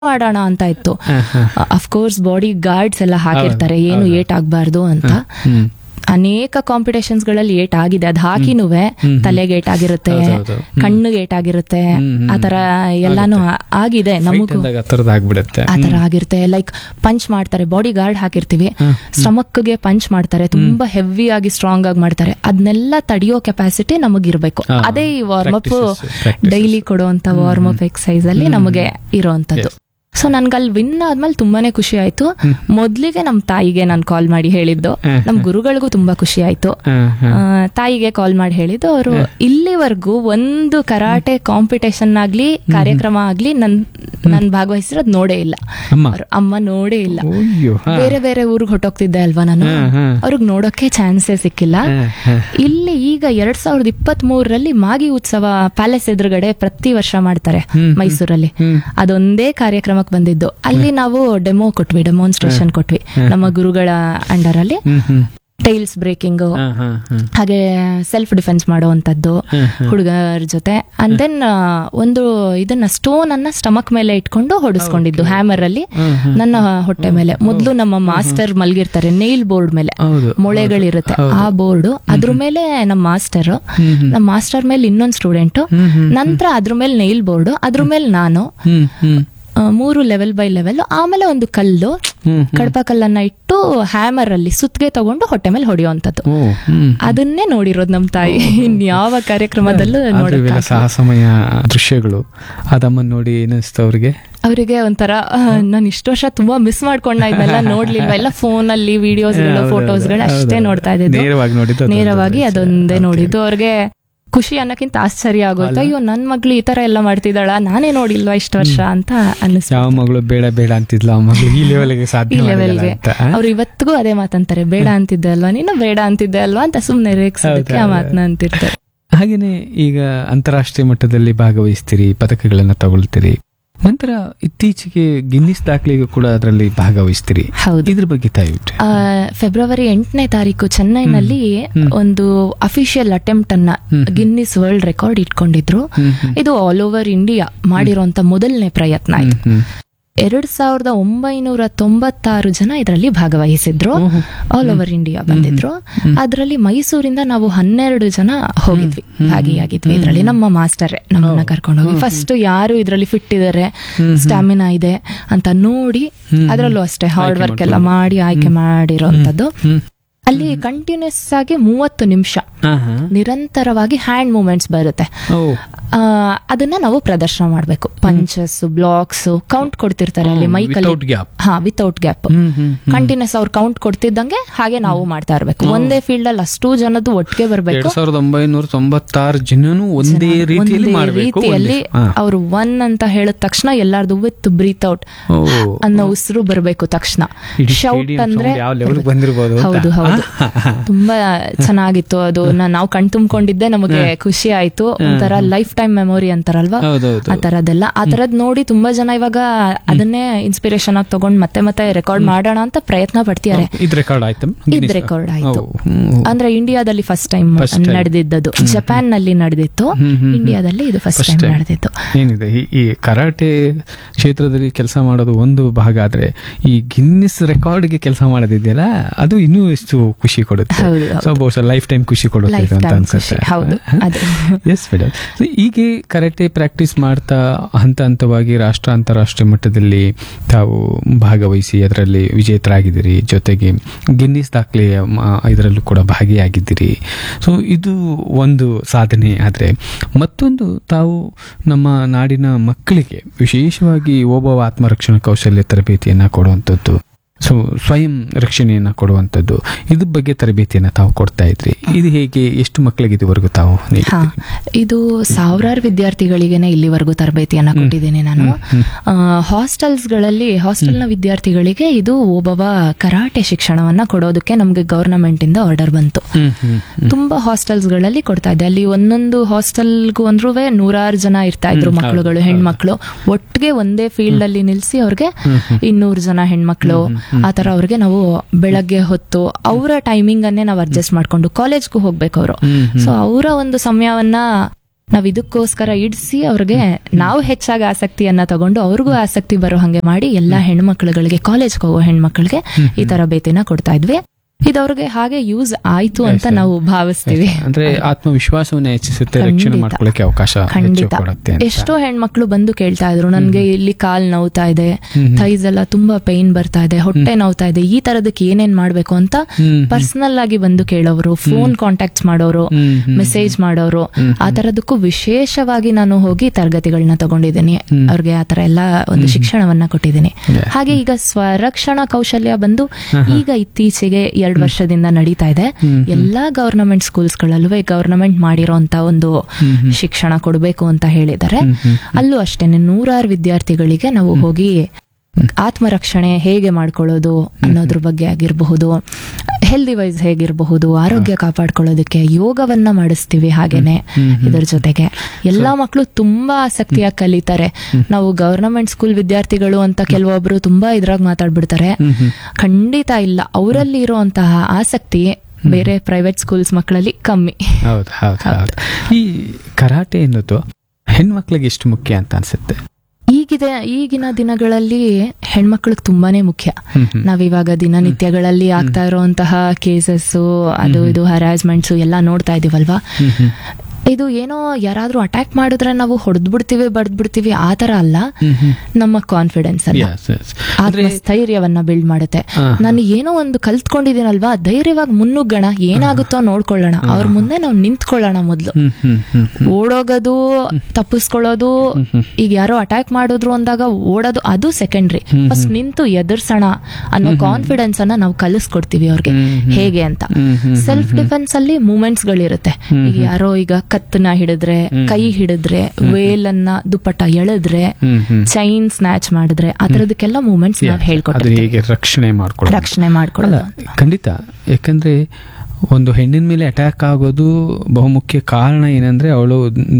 ಮಾಡೋಣ ಅಂತ ಇತ್ತು ಹ, ಹ. ಅಫ್ಕೋರ್ಸ್ ಬಾಡಿ ಗಾರ್ಡ್ಸ್ ಎಲ್ಲ ಹಾಕಿರ್ತಾರೆ ಹೌದು, ಏನು ಹೌದು. ಏಟ್ ಆಗ್ಬಾರ್ದು ಅಂತ ಹ್ಮ್. ಅನೇಕ ಕಾಂಪಿಟೇಷನ್ಸ್ ಗಳಲ್ಲಿ ಏಟ್ ಆಗಿದೆ ಅದ್ ಹಾಕಿನೂ ಹ್ಮ್. ತಲೆಗೆ ಏಟ್ ಆಗಿರುತ್ತೆ ಹೌದು, ಹೌದು. ಹ್ಮ್. ಕಣ್ಣಿಗೆ ಏಟ್ ಆಗಿರುತ್ತೆ ಹ್ಮ್, ಹ್ಮ್. ಆತರ ಎಲ್ಲಾನು ಆ- ಆಗಿದೆ Fight ನಮಗೂ ಅಂದಾಗ ಆ ಥರದ್ದು ಆಗ್ಬಿಡುತ್ತೆ ಆ ತರ ಆಗಿರುತ್ತೆ ಲೈಕ್ ಪಂಚ್ ಮಾಡ್ತಾರೆ ಬಾಡಿ ಗಾರ್ಡ್ ಹಾಕಿರ್ತೀವಿ ಹ್ಮ್. ಸ್ಟಮಕ್ಗೆ ಪಂಚ್ ಮಾಡ್ತಾರೆ ತುಂಬಾ ಹೆವಿ ಆಗಿ ಸ್ಟ್ರಾಂಗ್ ಆಗಿ ಮಾಡ್ತಾರೆ ಅದನ್ನೆಲ್ಲ ತಡೆಯೋ ಕೆಪಾಸಿಟಿ ನಮಗಿರ್ಬೇಕು ಹಾ. ಅದೇ ಈ warm up Practices, practices. Daily ಕೊಡುವಂತ ವಾರ್ಮ್ ಅಪ್ ಎಕ್ಸಸೈಸ್ ಅಲ್ಲಿ ಹ್ಮ್. ನಮಗೆ ಇರೋಂಥದ್ದು ಸೊ ನನ್ಗೆ ಅಲ್ಲಿ ವಿನ್ ಆದ್ಮೇಲೆ ತುಂಬಾನೇ ಖುಷಿ ಆಯ್ತು ಹ್ಮ್. ಮೊದ್ಲಿಗೆ ನಮ್ ತಾಯಿಗೆ ನಾನು ಕಾಲ್ ಮಾಡಿ ಹೇಳಿದ್ದು ಹ್ಮ್. ನಮ್ ಗುರುಗಳಿಗೂ ತುಂಬಾ ಖುಷಿ ಆಯ್ತು ಹ, ಹ. ಆ, ತಾಯಿಗೆ ಕಾಲ್ ಮಾಡಿ ಹೇಳಿದ್ದು ಅವರು ಇಲ್ಲಿವರೆಗೂ ಒಂದು ಕರಾಟೆ ಕಾಂಪಿಟೇಷನ್ ಆಗ್ಲಿ ಕಾರ್ಯಕ್ರಮ ಆಗ್ಲಿ ನನ್ ನನ್ ಭಾಗವಹಿಸಿರೋದ್ ನೋಡೇ ಇಲ್ಲ ಅಮ್ಮ ಅವ್ರ ಅಮ್ಮ ನೋಡೇ ಇಲ್ಲ ಅಯ್ಯೋ ಹ. ಬೇರೆ ಬೇರೆ ಊರಿಗೆ ಹೊಟ್ಟೋಗ್ತಿದ್ದೆ ಅಲ್ವಾ ನಾನು ಹ, ಹ. ಅವ್ರಿಗೆ ನೋಡೋಕೆ ಚಾನ್ಸೇ ಸಿಕ್ಕಿಲ್ಲ ಹ, ಹ. ಇಲ್ಲಿ ಈಗ ಎರಡ್ ಸಾವಿರದ ಇಪ್ಪತ್ತ್ ಮೂರರಲ್ಲಿ ಮಾಗಿ ಉತ್ಸವ ಪ್ಯಾಲೇಸ್ ಎದುರುಗಡೆ ಪ್ರತಿ ವರ್ಷ ಮಾಡ್ತಾರೆ ಹ್ಮ್, ಹ್ಮ್. ಮೈಸೂರಲ್ಲಿ ಹ್ಮ್. ಅದೊಂದೇ ಕಾರ್ಯಕ್ರಮಕ್ಕೆ ಬಂದಿದ್ದು ಅಲ್ಲಿ ನಾವು ಡೆಮೋ ಕೊಟ್ವಿ ಡೆಮಾನ್ಸ್ಟ್ರೇಷನ್ ಕೊಟ್ವಿ ನಮ್ಮ ಗುರುಗಳ ಅಂಡರ್ ಅಲ್ಲಿ ಹ್ಮ್, ಹ್ಮ್. ಟೈಲ್ಸ್ ಬ್ರೇಕಿಂಗ್ ಹ, ಹ, ಹ. ಹಾಗೆ ಸೆಲ್ಫ್ ಡಿಫೆನ್ಸ್ ಮಾಡುವಂತದ್ದು ಹ್ಮ್, ಹ್ಮ್. ಹುಡುಗರ ಜೊತೆ ಅಂಡ್ ದೆನ್ ಒಂದು ಇದನ್ನ ಸ್ಟೋನ್ ಅನ್ನ ಸ್ಟಮಕ್ ಮೇಲೆ ಇಟ್ಕೊಂಡು ಹೊಡಿಸ್ಕೊಂಡಿದ್ದು ಹ್ಯಾಮರ್ ಅಲ್ಲಿ ಹ್ಮ್, ಹ್ಮ್. ನನ್ನ ಹೊಟ್ಟೆ ಮೇಲೆ ಮೊದಲು ನಮ್ಮ ಮಾಸ್ಟರ್ ಮಲ್ಗಿರ್ತಾರೆ ನೇಲ್ ಬೋರ್ಡ್ ಮೇಲೆ ಹೌದು ಮೊಳೆಗಳಿರುತ್ತೆ ಹೌದು. ಆ ಬೋರ್ಡ್ ಅದ್ರ ಮೇಲೆ ನಮ್ಮ ಮಾಸ್ಟರ್ ಹ್ಮ್, ಹ್ಮ್. ನಮ್ಮ ಮಾಸ್ಟರ್ ಮೇಲೆ ಇನ್ನೊಂದು ಸ್ಟೂಡೆಂಟ್ ಹ್ಮ್, ಹ್ಮ್. ನಂತರ ಅದ್ರ ಮೇಲೆ ನೈಲ್ ಬೋರ್ಡ್ ಅದ್ರ ಮೇಲೆ ನಾನು ಹ್ಮ್, ಹ್ಮ್. ಆ, ಮೂರು ಲೆವೆಲ್ ಬೈ ಲೆವೆಲ್ ಆಮೇಲೆ ಒಂದು ಕಲ್ಲು ಹ್ಮ್, ಕಡಪ ಕಲ್ಲನ್ನ ಇಟ್ಟು ಹ್ಯಾಮರ್ ಅಲ್ಲಿ ಸುತ್ತಿಗೆ ತಗೊಂಡು ಹೊಟ್ಟೆ ಮೇಲೆ ಹೊಡೆಯುವಂತದ್ದು ಓ, ಹ್ಮ್. ಅದನ್ನೇ ನೋಡಿರೋದು ನಮ್ ತಾಯಿ ಇನ್ಯಾವ ಕಾರ್ಯಕ್ರಮದಲ್ಲೂ ಆದ್ರೆ ನೋಡಕ್ ಇವೆಲ್ಲ ಸಾಹಸಮಯ ದೃಶ್ಯಗಳು ಅದಮ್ಮ ನೋಡಿ ಏನಿಸ್ತು ಅವ್ರಿಗೆ ಅವರಿಗೆ ಒಂಥರ ನಾನು ಇಷ್ಟು ವರ್ಷ ತುಂಬಾ ಮಿಸ್ ಮಾಡ್ಕೊಂಡ ಇದೆಲ್ಲ ನೋಡ್ಲಿಲ್ವಾ ಎಲ್ಲ ಫೋನ್ ಅಲ್ಲಿ ವಿಡಿಯೋಸ್ಗಳು ಹೌದು, ಫೋಟೋಸ್ಗಳು ಹೌದು, ಅಷ್ಟೇ ಹೌದು. ನೋಡ್ತಾ ಇದ್ದಿದ್ದು ನೇರವಾಗಿ ನೋಡಿದ್ದು ಅದೊಂದು ನೇರವಾಗಿ ದೃಶ್ಯ. ಅದೊಂದೇ Okay. ನೋಡಿದ್ದು ಅವ್ರಿಗೆ ಖುಷಿ ಅನ್ನಕ್ಕಿಂತ ಆಶ್ಚರ್ಯ ಆಗೋಯ್ತು ಅಲ್ಲ? ಅಯ್ಯೋ ನನ್ ಮಗ್ಳು ಈ ತರ ಎಲ್ಲ ಮಾಡ್ತಿದ್ದಾಳ ನಾನೇ ನೋಡಿಲ್ವಾ ಇಷ್ಟು ವರ್ಷ ಅಂತ ಅನ್ನಿಸ್ತು ಯಾವ ಮಗಳು ಬೇಡ ಬೇಡ ಅಂತಿದ್ಲ ಆ ಮಗಳು ಈ ಲೆವೆಲ್ಗೆ ಈ ಸಾಧ್ಯ ಮಾಡಿದಲ್ಲ ಲೆವೆಲ್ಗೆ ಅಂತ ಆ? ಅವ್ರು ಇವತ್ತಿಗೂ ಅದೇ ಮಾತಂತಾರೆ ಬೇಡ ಅಂತಿದ್ದೆ ಅಲ್ವಾ ನೀನು ಬೇಡ ಅಂತಿದ್ದೆ ಅಲ್ವಾ ಅಂತ ಸುಮ್ನೆ ರೇಗ್ಸೋದಕ್ಕೆ ಆ ಹೌದು, ಮಾತನ್ನ ಅಂತಿರ್ತಾರೆ ಹಾಗೇನೆ ಈಗ ಅಂತಾರಾಷ್ಟ್ರೀಯ ಮಟ್ಟದಲ್ಲಿ ಭಾಗವಹಿಸ್ತೀರಿ ಪದಕಗಳನ್ನ ತಗೊಳ್ತೀರಿ ನಂತರ ಇತ್ತೀಚೆಗೆ ಗಿನ್ನಿಸ್ ದಾಖಲೆಗೂ ಕೂಡ ಅದರಲ್ಲಿ ಭಾಗವಹಿಸ್ತೀರಿ ಹೌದು ಇದ್ರ ಬಗ್ಗೆ ತಾಯಿಟ್ರೆ ಆ, ಫೆಬ್ರವರಿ ಎಂಟನೇ ತಾರೀಕು ಚೆನ್ನೈನಲ್ಲಿ ಹ್ಮ್. ಒಂದು ಅಫಿಷಿಯಲ್ ಅಟೆಂಪ್ಟ್ ಅನ್ನ ಹ್ಮ್. ಗಿನ್ನಿಸ್ ವರ್ಲ್ಡ್ ರೆಕಾರ್ಡ್ ಇಟ್ಕೊಂಡಿದ್ರು ಹ್ಮ್, ಹ್ಮ್. ಇದು ಆಲ್ ಓವರ್ ಇಂಡಿಯಾ ಮಾಡಿರುವಂತ ಮೊದಲನೇ ಪ್ರಯತ್ನ ಹ್ಮ್, ಇದು ಹ್ಮ್. ಎರಡ್ ಸಾವಿರದ ಒಂಬೈನೂರ ತೊಂಬತ್ತಾರು ಜನ ಇದರಲ್ಲಿ ಭಾಗವಹಿಸಿದ್ರು ಓಹೋ. ಆಲ್ ಓವರ್ ಇಂಡಿಯಾ ಬಂದಿದ್ರು ಅದರಲ್ಲಿ ಮೈಸೂರಿಂದ ನಾವು ಹನ್ನೆರಡು ಜನ ಹೋಗಿದ್ವಿ ಭಾಗಿಯಾಗಿದ್ವಿ ಇದರಲ್ಲಿ ನಮ್ಮ ಮಾಸ್ಟರ್ ನಮ್ಮನ್ನ ಕರ್ಕೊಂಡು ಹೋಗಿ ಫಸ್ಟ್ ಯಾರು ಇದರಲ್ಲಿ ಫಿಟ್ ಇದಾರೆ ಸ್ಟಾಮಿನಾ ಇದೆ ಅಂತ ನೋಡಿ ಅದರಲ್ಲೂ ಅಷ್ಟೇ ಹಾರ್ಡ್ ವರ್ಕ್ ಎಲ್ಲ ಮಾಡಿ ಆಯ್ಕೆ ಮಾಡಿರೋಂಥದ್ದು ಹ್ಮ್. ಅಲ್ಲಿ ಕಂಟಿನ್ಯೂಸ್ ಆಗಿ ಮೂವತ್ತು ನಿಮಿಷ ಹಾ, ಹಾ. ನಿರಂತರವಾಗಿ ಹ್ಯಾಂಡ್ ಮೂವ್ಮೆಂಟ್ಸ್ ಬರುತ್ತೆ ಓ. ಆ, ಅದನ್ನ ನಾವು ಪ್ರದರ್ಶನ ಮಾಡಬೇಕು ಪಂಚಸ್ ಬ್ಲಾಕ್ಸ್ ಕೌಂಟ್ ಕೊಡ್ತಿರ್ತಾರೆ ಅಲ್ಲಿ ಹ್ಮ್, ಮೈಕಲ್ಲಿ without gap. ಹಾ ವಿತೌಟ್ ಗ್ಯಾಪ್ ಹ್ಮ್, ಹ್ಮ್, ಹ್ಮ್. ಕಂಟಿನ್ಯೂಸ್ ಅವ್ರು ಕೌಂಟ್ ಕೊಡ್ತಿದ್ದಂಗೆ ಹಾಗೆ ನಾವು ಮಾಡ್ತಾ ಇರ್ಬೇಕು ಒಂದೇ ಫೀಲ್ಡ್ ಅಲ್ಲಿ ಅಷ್ಟು ಜನದ್ದು ಒಟ್ಟಿಗೆ ಬರಬೇಕು ಎರಡ್ ಸಾವಿರದ ಒಂಬೈನೂರ ತೊಂಬತ್ತಾರು ಜನನು ಒಂದೇ ರೀತಿಯಲ್ಲಿ ಮಾಡಬೇಕು ರೀತಿಯಲ್ಲಿ ಅವರು ಒನ್ ಅಂತ ಹೇಳಿದ ತಕ್ಷಣ ಎಲ್ಲಾರ್ದು ವಿತ್ ಬ್ರೀತ್ ಔಟ್ ಅನ್ನೋ ಉಸಿರು ಬರಬೇಕು ತಕ್ಷಣ ಶೌಟ್ ಅಂದ್ರೆ ಯಾವ ಲೆವೆಲ್ ಬಂದಿರಬಹುದು ಹೌದು ಹೌದು ತುಂಬಾ ಚೆನ್ನಾಗಿತ್ತು ಅದು ನಾ- ನಾವು ಕಣ್ ತುಂಬಿಕೊಂಡಿದ್ದೆ ನಮಗೆ ಖುಷಿ ಆಯ್ತು ಒಂಥರ ಲೈಫ್ ಟೈಮ್ ಮೆಮೊರಿ ಅಂತಾರಲ್ವಾ ಹೌದೌದು ಆ ತರದೆಲ್ಲ ಆ ತರದ್ ನೋಡಿ ತುಂಬಾ ಜನ ಇವಾಗ ಅದನ್ನೇ ಇನ್ಸ್ಪಿರೇಷನ್ ಆಗಿ ತಗೊಂಡ್ ಮತ್ತೆ ಮತ್ತೆ ರೆಕಾರ್ಡ್ ಮಾಡೋಣ ಅಂತ ಪ್ರಯತ್ನ ಪಡ್ತಿದ್ದಾರೆ ಇದ್ ರೆಕಾರ್ಡ್ ಆಯ್ತು ಇದ್ ರೆಕಾರ್ಡ್ ಆಯ್ತು ಓ, ಹ್ಮ್. ಅಂದ್ರೆ ಇಂಡಿಯಾದಲ್ಲಿ ಫಸ್ಟ್ ಟೈಮ್ First time. ನಡೆದಿದ್ದದು ಜಪಾನ್ ನಲ್ಲಿ ನಡೆದಿತ್ತು ಹ್ಮ್, ಹ್ಮ್, ಇಂಡಿಯಾದಲ್ಲಿ ಇದು ಫಸ್ಟ್ First ಟೈಮ್ time. ನಡೆದಿತ್ತು ಏನಿದೆ ಈ- ಈ ಕರಾಟೆ ಕ್ಷೇತ್ರದಲ್ಲಿ ಕೆಲಸ ಮಾಡೋದು ಒಂದು ಭಾಗ ಆದ್ರೆ ಈ ಗಿನ್ನಿಸ್ ರೆಕಾರ್ಡ್ಗೆ ಕೆಲಸ ಮಾಡೋದಿದೆಯಲ್ಲ ಅದು ಇನ್ನೂ ಎಷ್ಟು ಖುಷಿ ಕೊಡುತ್ತೆ ಹೌದು, ಹೌದು. ಸೊ ಬಹುಶಃ ಲೈಫ್ ಟೈಮ್ ಖುಷಿ ಕೊಡುತ್ತೆ ಲೈಫ್ ಇದು ಅಂತ ಟೈಮ್ ಅನ್ಸುತ್ತೆ ಖುಷಿ ಹೌದು ಅದು ಎಸ್ ಮೇಡಮ್ ಸೊ ಹೀಗೆ ಕರಾಟೆ ಪ್ರಾಕ್ಟೀಸ್ ಮಾಡ್ತಾ ಹಂತ ಹಂತವಾಗಿ ರಾಷ್ಟ್ರ ಅಂತಾರಾಷ್ಟ್ರೀಯ ಮಟ್ಟದಲ್ಲಿ ತಾವು ಭಾಗವಹಿಸಿ ಅದರಲ್ಲಿ ವಿಜೇತರಾಗಿದ್ದೀರಿ ಜೊತೆಗೆ ಗಿನ್ನಿಸ್ ದಾಖಲೆಯ ಮ- ಇದರಲ್ಲೂ ಕೂಡ ಭಾಗಿಯಾಗಿದ್ದೀರಿ ಸೊ ಇದು ಒಂದು ಸಾಧನೆ ಆದರೆ ಮತ್ತೊಂದು ತಾವು ನಮ್ಮ ನಾಡಿನ ಮಕ್ಕಳಿಗೆ ವಿಶೇಷವಾಗಿ ಓಬವ ಆತ್ಮರಕ್ಷಣಾ ಕೌಶಲ್ಯ ತರಬೇತಿಯನ್ನು ಕೊಡುವಂಥದ್ದು ಸೊ ಸ್ವಯಂ ರಕ್ಷಣೆಯನ್ನ ಕೊಡುವಂಥದ್ದು ಇದ್ರ ಬಗ್ಗೆ ತರಬೇತಿಯನ್ನ ತಾವು ಕೊಡ್ತಾ ಇದ್ರಿ ಇದು ಹೇಗೆ ಎಷ್ಟು ಮಕ್ಕಳಿಗೆ ಇದುವರೆಗೂ ತಾವು ಹಾ ನೀಡಿದ್ದೀರಿ? ಇದು ಸಾವಿರಾರು ವಿದ್ಯಾರ್ಥಿಗಳಿಗೆನೆ ಇಲ್ಲಿವರೆಗೂ ತರಬೇತಿಯನ್ನ ಕೊಟ್ಟಿದ್ದೀನಿ ನಾನು ಹಾಸ್ಟೆಲ್ಸ್ ಗಳಲ್ಲಿ ಹಾಸ್ಟೆಲ್ನ ವಿದ್ಯಾರ್ಥಿಗಳಿಗೆ ಇದು ಒಬ್ಬವ ಕರಾಟೆ ಶಿಕ್ಷಣವನ್ನ ಕೊಡೋದಕ್ಕೆ ನಮ್ಗೆ ಗವರ್ನಮೆಂಟ್ ಇಂದ ಆರ್ಡರ್ ಬಂತು ಹ್ಮ್, ಹ್ಮ್, ಹ್ಮ್. ತುಂಬಾ ಹಾಸ್ಟೆಲ್ಸ್ ಗಳಲ್ಲಿ ಕೊಡ್ತಾ ಇದ್ದೆ ಅಲ್ಲಿ ಒಂದೊಂದು ಹಾಸ್ಟೆಲ್ಗೂ ಅಂದ್ರೂ ನೂರಾರು ಜನ ಇರ್ತಾ ಇದ್ರು ಹ್ಮ್, ಮಕ್ಕಳುಗಳು ಹೌದು, ಹೆಣ್ಮಕ್ಳು ಒಟ್ಟಿಗೆ ಒಂದೇ ಫೀಲ್ಡ್ ಅಲ್ಲಿ ನಿಲ್ಸಿ ಅವ್ರಿಗೆ ಇನ್ನೂರು ಜನ ಹೆಣ್ಮಕ್ಳು ಆ ತರ ಅವ್ರಿಗೆ ನಾವು ಬೆಳಗ್ಗೆ ಹೊತ್ತು ಅವರ ಟೈಮಿಂಗ್ ಅನ್ನೇ ನಾವು ಅಡ್ಜಸ್ಟ್ ಮಾಡ್ಕೊಂಡು ಕಾಲೇಜ್ಗೂ ಹೋಗ್ಬೇಕು ಅವರು ಹ್ಮ್, ಹ್ಮ್. ಸೊ ಅವರ ಒಂದು ಸಮಯವನ್ನ ನಾವ್ ಇದಕ್ಕೋಸ್ಕರ ಇಡ್ಸಿ ಅವ್ರಿಗೆ ನಾವು ಹೆಚ್ಚಾಗಿ ಆಸಕ್ತಿಯನ್ನ ತಗೊಂಡು ಅವ್ರಿಗೂ ಆಸಕ್ತಿ ಬರೋ ಹಂಗೆ ಮಾಡಿ ಎಲ್ಲಾ ಹೆಣ್ಮಕ್ಳುಗಳಿಗೆ ಕಾಲೇಜ್ಗೆ ಹೋಗೋ ಹೆಣ್ಮಕ್ಳಿಗೆ ಈ ತರಬೇತಿನ ಕೊಡ್ತಾ ಇದ್ವಿ ಇದು ಅವ್ರಿಗೆ ಹಾಗೆ ಯೂಸ್ ಆಯ್ತು ಅಂತ ನಾವು ಭಾವಿಸ್ತೀವಿ ಅಂದ್ರೆ ಆತ್ಮವಿಶ್ವಾಸವನ್ನ ಹೆಚ್ಚಿಸುತ್ತೆ ರಕ್ಷಣೆ ಖಂಡಿತ. ಮಾಡ್ಕೊಳ್ಳಕ್ಕೆ ಅವಕಾಶ ಹೆಚ್ಚು ಖಂಡಿತ ಕೊಡುತ್ತೆ ಅಂತ. ಎಷ್ಟೋ ಹೆಣ್ಮಕ್ಳು ಬಂದು ಕೇಳ್ತಾ ಇದ್ರು ನನ್ಗೆ ಇಲ್ಲಿ ಕಾಲ್ ನೋವ್ತಾ ಇದೆ ಥೈಸ್ ಎಲ್ಲ ತುಂಬಾ ಪೈನ್ ಬರ್ತಾ ಇದೆ ಹೊಟ್ಟೆ ನೋವ್ತಾ ಇದೆ ಈ ತರದಕ್ಕೆ ಏನೇನ್ ಮಾಡ್ಬೇಕು ಅಂತ ಹ್ಮ್. ಪರ್ಸನಲ್ ಆಗಿ ಬಂದು ಕೇಳೋರು ಫೋನ್ ಕಾಂಟ್ಯಾಕ್ಟ್ಸ್ ಮಾಡೋರು ಹ್ಮ್, ಹ್ಮ್. ಮೆಸೇಜ್ ಮಾಡೋರು ಆ ತರದಕ್ಕೂ ವಿಶೇಷವಾಗಿ ನಾನು ಹೋಗಿ ತರಗತಿಗಳನ್ನ ತಗೊಂಡಿದ್ದೀನಿ ಅವ್ರಿಗೆ ಆ ತರ ಎಲ್ಲ ಒಂದು ಶಿಕ್ಷಣವನ್ನ ಕೊಟ್ಟಿದ್ದೀನಿ Yeah. ಹಾಗೆ ಈಗ ಸ್ವರಕ್ಷಣಾ ಕೌಶಲ್ಯ ಬಂದು ಈಗ ಇತ್ತೀಚೆಗೆ ಎರಡು ವರ್ಷದಿಂದ ನಡೀತಾ ಇದೆ ಎಲ್ಲಾ ಗವರ್ನಮೆಂಟ್ ಸ್ಕೂಲ್ಸ್ಗಳಲ್ಲೂ ಗವರ್ನಮೆಂಟ್ ಮಾಡಿರೋಂತ ಒಂದು ಶಿಕ್ಷಣ ಕೊಡಬೇಕು ಅಂತ ಹೇಳಿದ್ದಾರೆ ಅಲ್ಲೂ ಅಷ್ಟೇನೆ ನೂರಾರು ವಿದ್ಯಾರ್ಥಿಗಳಿಗೆ ನಾವು ಹೋಗಿ ಆತ್ಮರಕ್ಷಣೆ ಹೇಗೆ ಮಾಡ್ಕೊಳ್ಳೋದು ಅನ್ನೋದ್ರ ಬಗ್ಗೆ ಆಗಿರಬಹುದು ಹೆಲ್ದಿ ವೈಸ್ ಹೇಗಿರಬಹುದು ಆರೋಗ್ಯ ಕಾಪಾಡ್ಕೊಳ್ಳೋದಕ್ಕೆ ಯೋಗವನ್ನ ಮಾಡಿಸ್ತೀವಿ ಹಾಗೇನೆ ಇದ್ರ ಜೊತೆಗೆ ಎಲ್ಲಾ ಮಕ್ಕಳು ತುಂಬಾ ಆಸಕ್ತಿಯಾಗಿ ಕಲಿತಾರೆ ನಾವು ಗವರ್ನಮೆಂಟ್ ಸ್ಕೂಲ್ ವಿದ್ಯಾರ್ಥಿಗಳು ಅಂತ ಕೆಲವೊಬ್ರು ತುಂಬಾ ಇದ್ರಾಗ ಮಾತಾಡ್ಬಿಡ್ತಾರೆ ಖಂಡಿತ ಇಲ್ಲ ಅವರಲ್ಲಿ ಇರುವಂತಹ ಆಸಕ್ತಿ ಬೇರೆ ಪ್ರೈವೇಟ್ ಸ್ಕೂಲ್ಸ್ ಮಕ್ಕಳಲ್ಲಿ ಕಮ್ಮಿ ಹೌದು ಹೌದು ಹೌದು ಈ ಕರಾಟೆ ಎನ್ನುವುದು ಹೆಣ್ಮಕ್ಳಿಗೆ ಎಷ್ಟು ಮುಖ್ಯ ಅಂತ ಅನ್ಸುತ್ತೆ ಈಗಿದೆ ಈಗಿನ ದಿನಗಳಲ್ಲಿ ಹೆಣ್ಮಕ್ಳಿಗೆ ತುಂಬಾನೇ ಮುಖ್ಯ ಹ್ಮ್ ಹ್ಮ್. ನಾವಿವಾಗ ದಿನನಿತ್ಯಗಳಲ್ಲಿ ಆಗ್ತಾ ಇರುವಂತಹ ಕೇಸಸ್ ಅದು ಇದು ಹರಾಸ್ಮೆಂಟ್ಸ್ ಎಲ್ಲ ನೋಡ್ತಾ ಇದೀವಲ್ವಾ ಹ್ಮ್ ಹ್ಮ್. ಇದು ಏನೋ ಯಾರಾದ್ರೂ ಅಟ್ಯಾಕ್ ಮಾಡಿದ್ರೆ ನಾವು ಹೊಡೆದ್ ಬಿಡ್ತೀವಿ ಬಡ್ದ್ ಬಿಡ್ತೀವಿ ಆ ತರ ಅಲ್ಲ ಹ್ಮ್ ಹ್ಮ್. ನಮ್ಮ ಕಾನ್ಫಿಡೆನ್ಸ್ ಅಲ್ಲ Yes, yes. ಅಂದ್ರೆ ಆತ್ಮಸ್ಥೈರ್ಯವನ್ನ ಬಿಲ್ಡ್ ಮಾಡುತ್ತೆ ಹಾ. ನಾನು ಏನೋ ಒಂದು ಕಲ್ತ್ಕೊಂಡಿದ್ದೀನಲ್ವಾ ಧೈರ್ಯವಾಗಿ ಮುನ್ನುಗ್ಗೋಣ ಏನಾಗುತ್ತೋ ನೋಡ್ಕೊಳ್ಳೋಣ ಅವ್ರ ಮುಂದೆ ನಾವು ನಿಂತ್ಕೊಳ್ಳೋಣ ಮೊದ್ಲು ಹ್ಮ್ ಹ್ಮ್ ಹ್ಮ್ ಹ್ಮ್. ಓಡೋಗೋದು ತಪ್ಪಿಸ್ಕೊಳ್ಳೋದು ಈಗ ಯಾರೋ ಅಟ್ಯಾಕ್ ಮಾಡಿದ್ರು ಅಂದಾಗ ಓಡೋದು ಅದು ಸೆಕೆಂಡ್ರಿ ಫಸ್ಟ್ ನಿಂತು ಎದುರ್ಸೋಣ ಅನ್ನೋ ಕಾನ್ಫಿಡೆನ್ಸ್ ಅನ್ನ ನಾವು ಕಲಿಸ್ಕೊಡ್ತೀವಿ ಅವ್ರಿಗೆ ಹೇಗೆ ಅಂತ ಹ್ಮ್ ಹ್ಮ್. ಸೆಲ್ಫ್ ಡಿಫೆನ್ಸ್ ಅಲ್ಲಿ ಮೂಮೆಂಟ್ಸ್ ಗಳಿರುತ್ತೆ ಈಗ ಯಾರೋ ಈಗ ಕತ್ತನ ಹಿಡಿದ್ರೆ ಕೈ ಹಿಡಿದ್ರೆ ವೇಲನ್ನ ದುಪ್ಪಟ್ಟ ಎಳೆದ್ರೆ ಹ್ಮ್ ಹ್ಮ್. ಚೈನ್ ಸ್ನ್ಯಾಚ್ ಮಾಡಿದ್ರೆ ಅದರದಕ್ಕೆಲ್ಲ ಮೂಮೆಂಟ್ಸ್ ನಾವು ಅದು ಹೇಳ್ಕೊಟ್ಟಿರ್ತೀವಿ ಹೇಗೆ ರಕ್ಷಣೆ ಮಾಡ್ಕೊಳ್ಳೋದು ರಕ್ಷಣೆ ಅಲ್ಲ ಮಾಡ್ಕೊಳ್ಳೋದು ಖಂಡಿತ ಯಾಕಂದ್ರೆ ಒಂದು ಹೆಣ್ಣಿನ ಮೇಲೆ ಅಟ್ಯಾಕ್ ಆಗೋದು ಬಹುಮುಖ್ಯ ಕಾರಣ ಏನಂದ್ರೆ ಅವಳು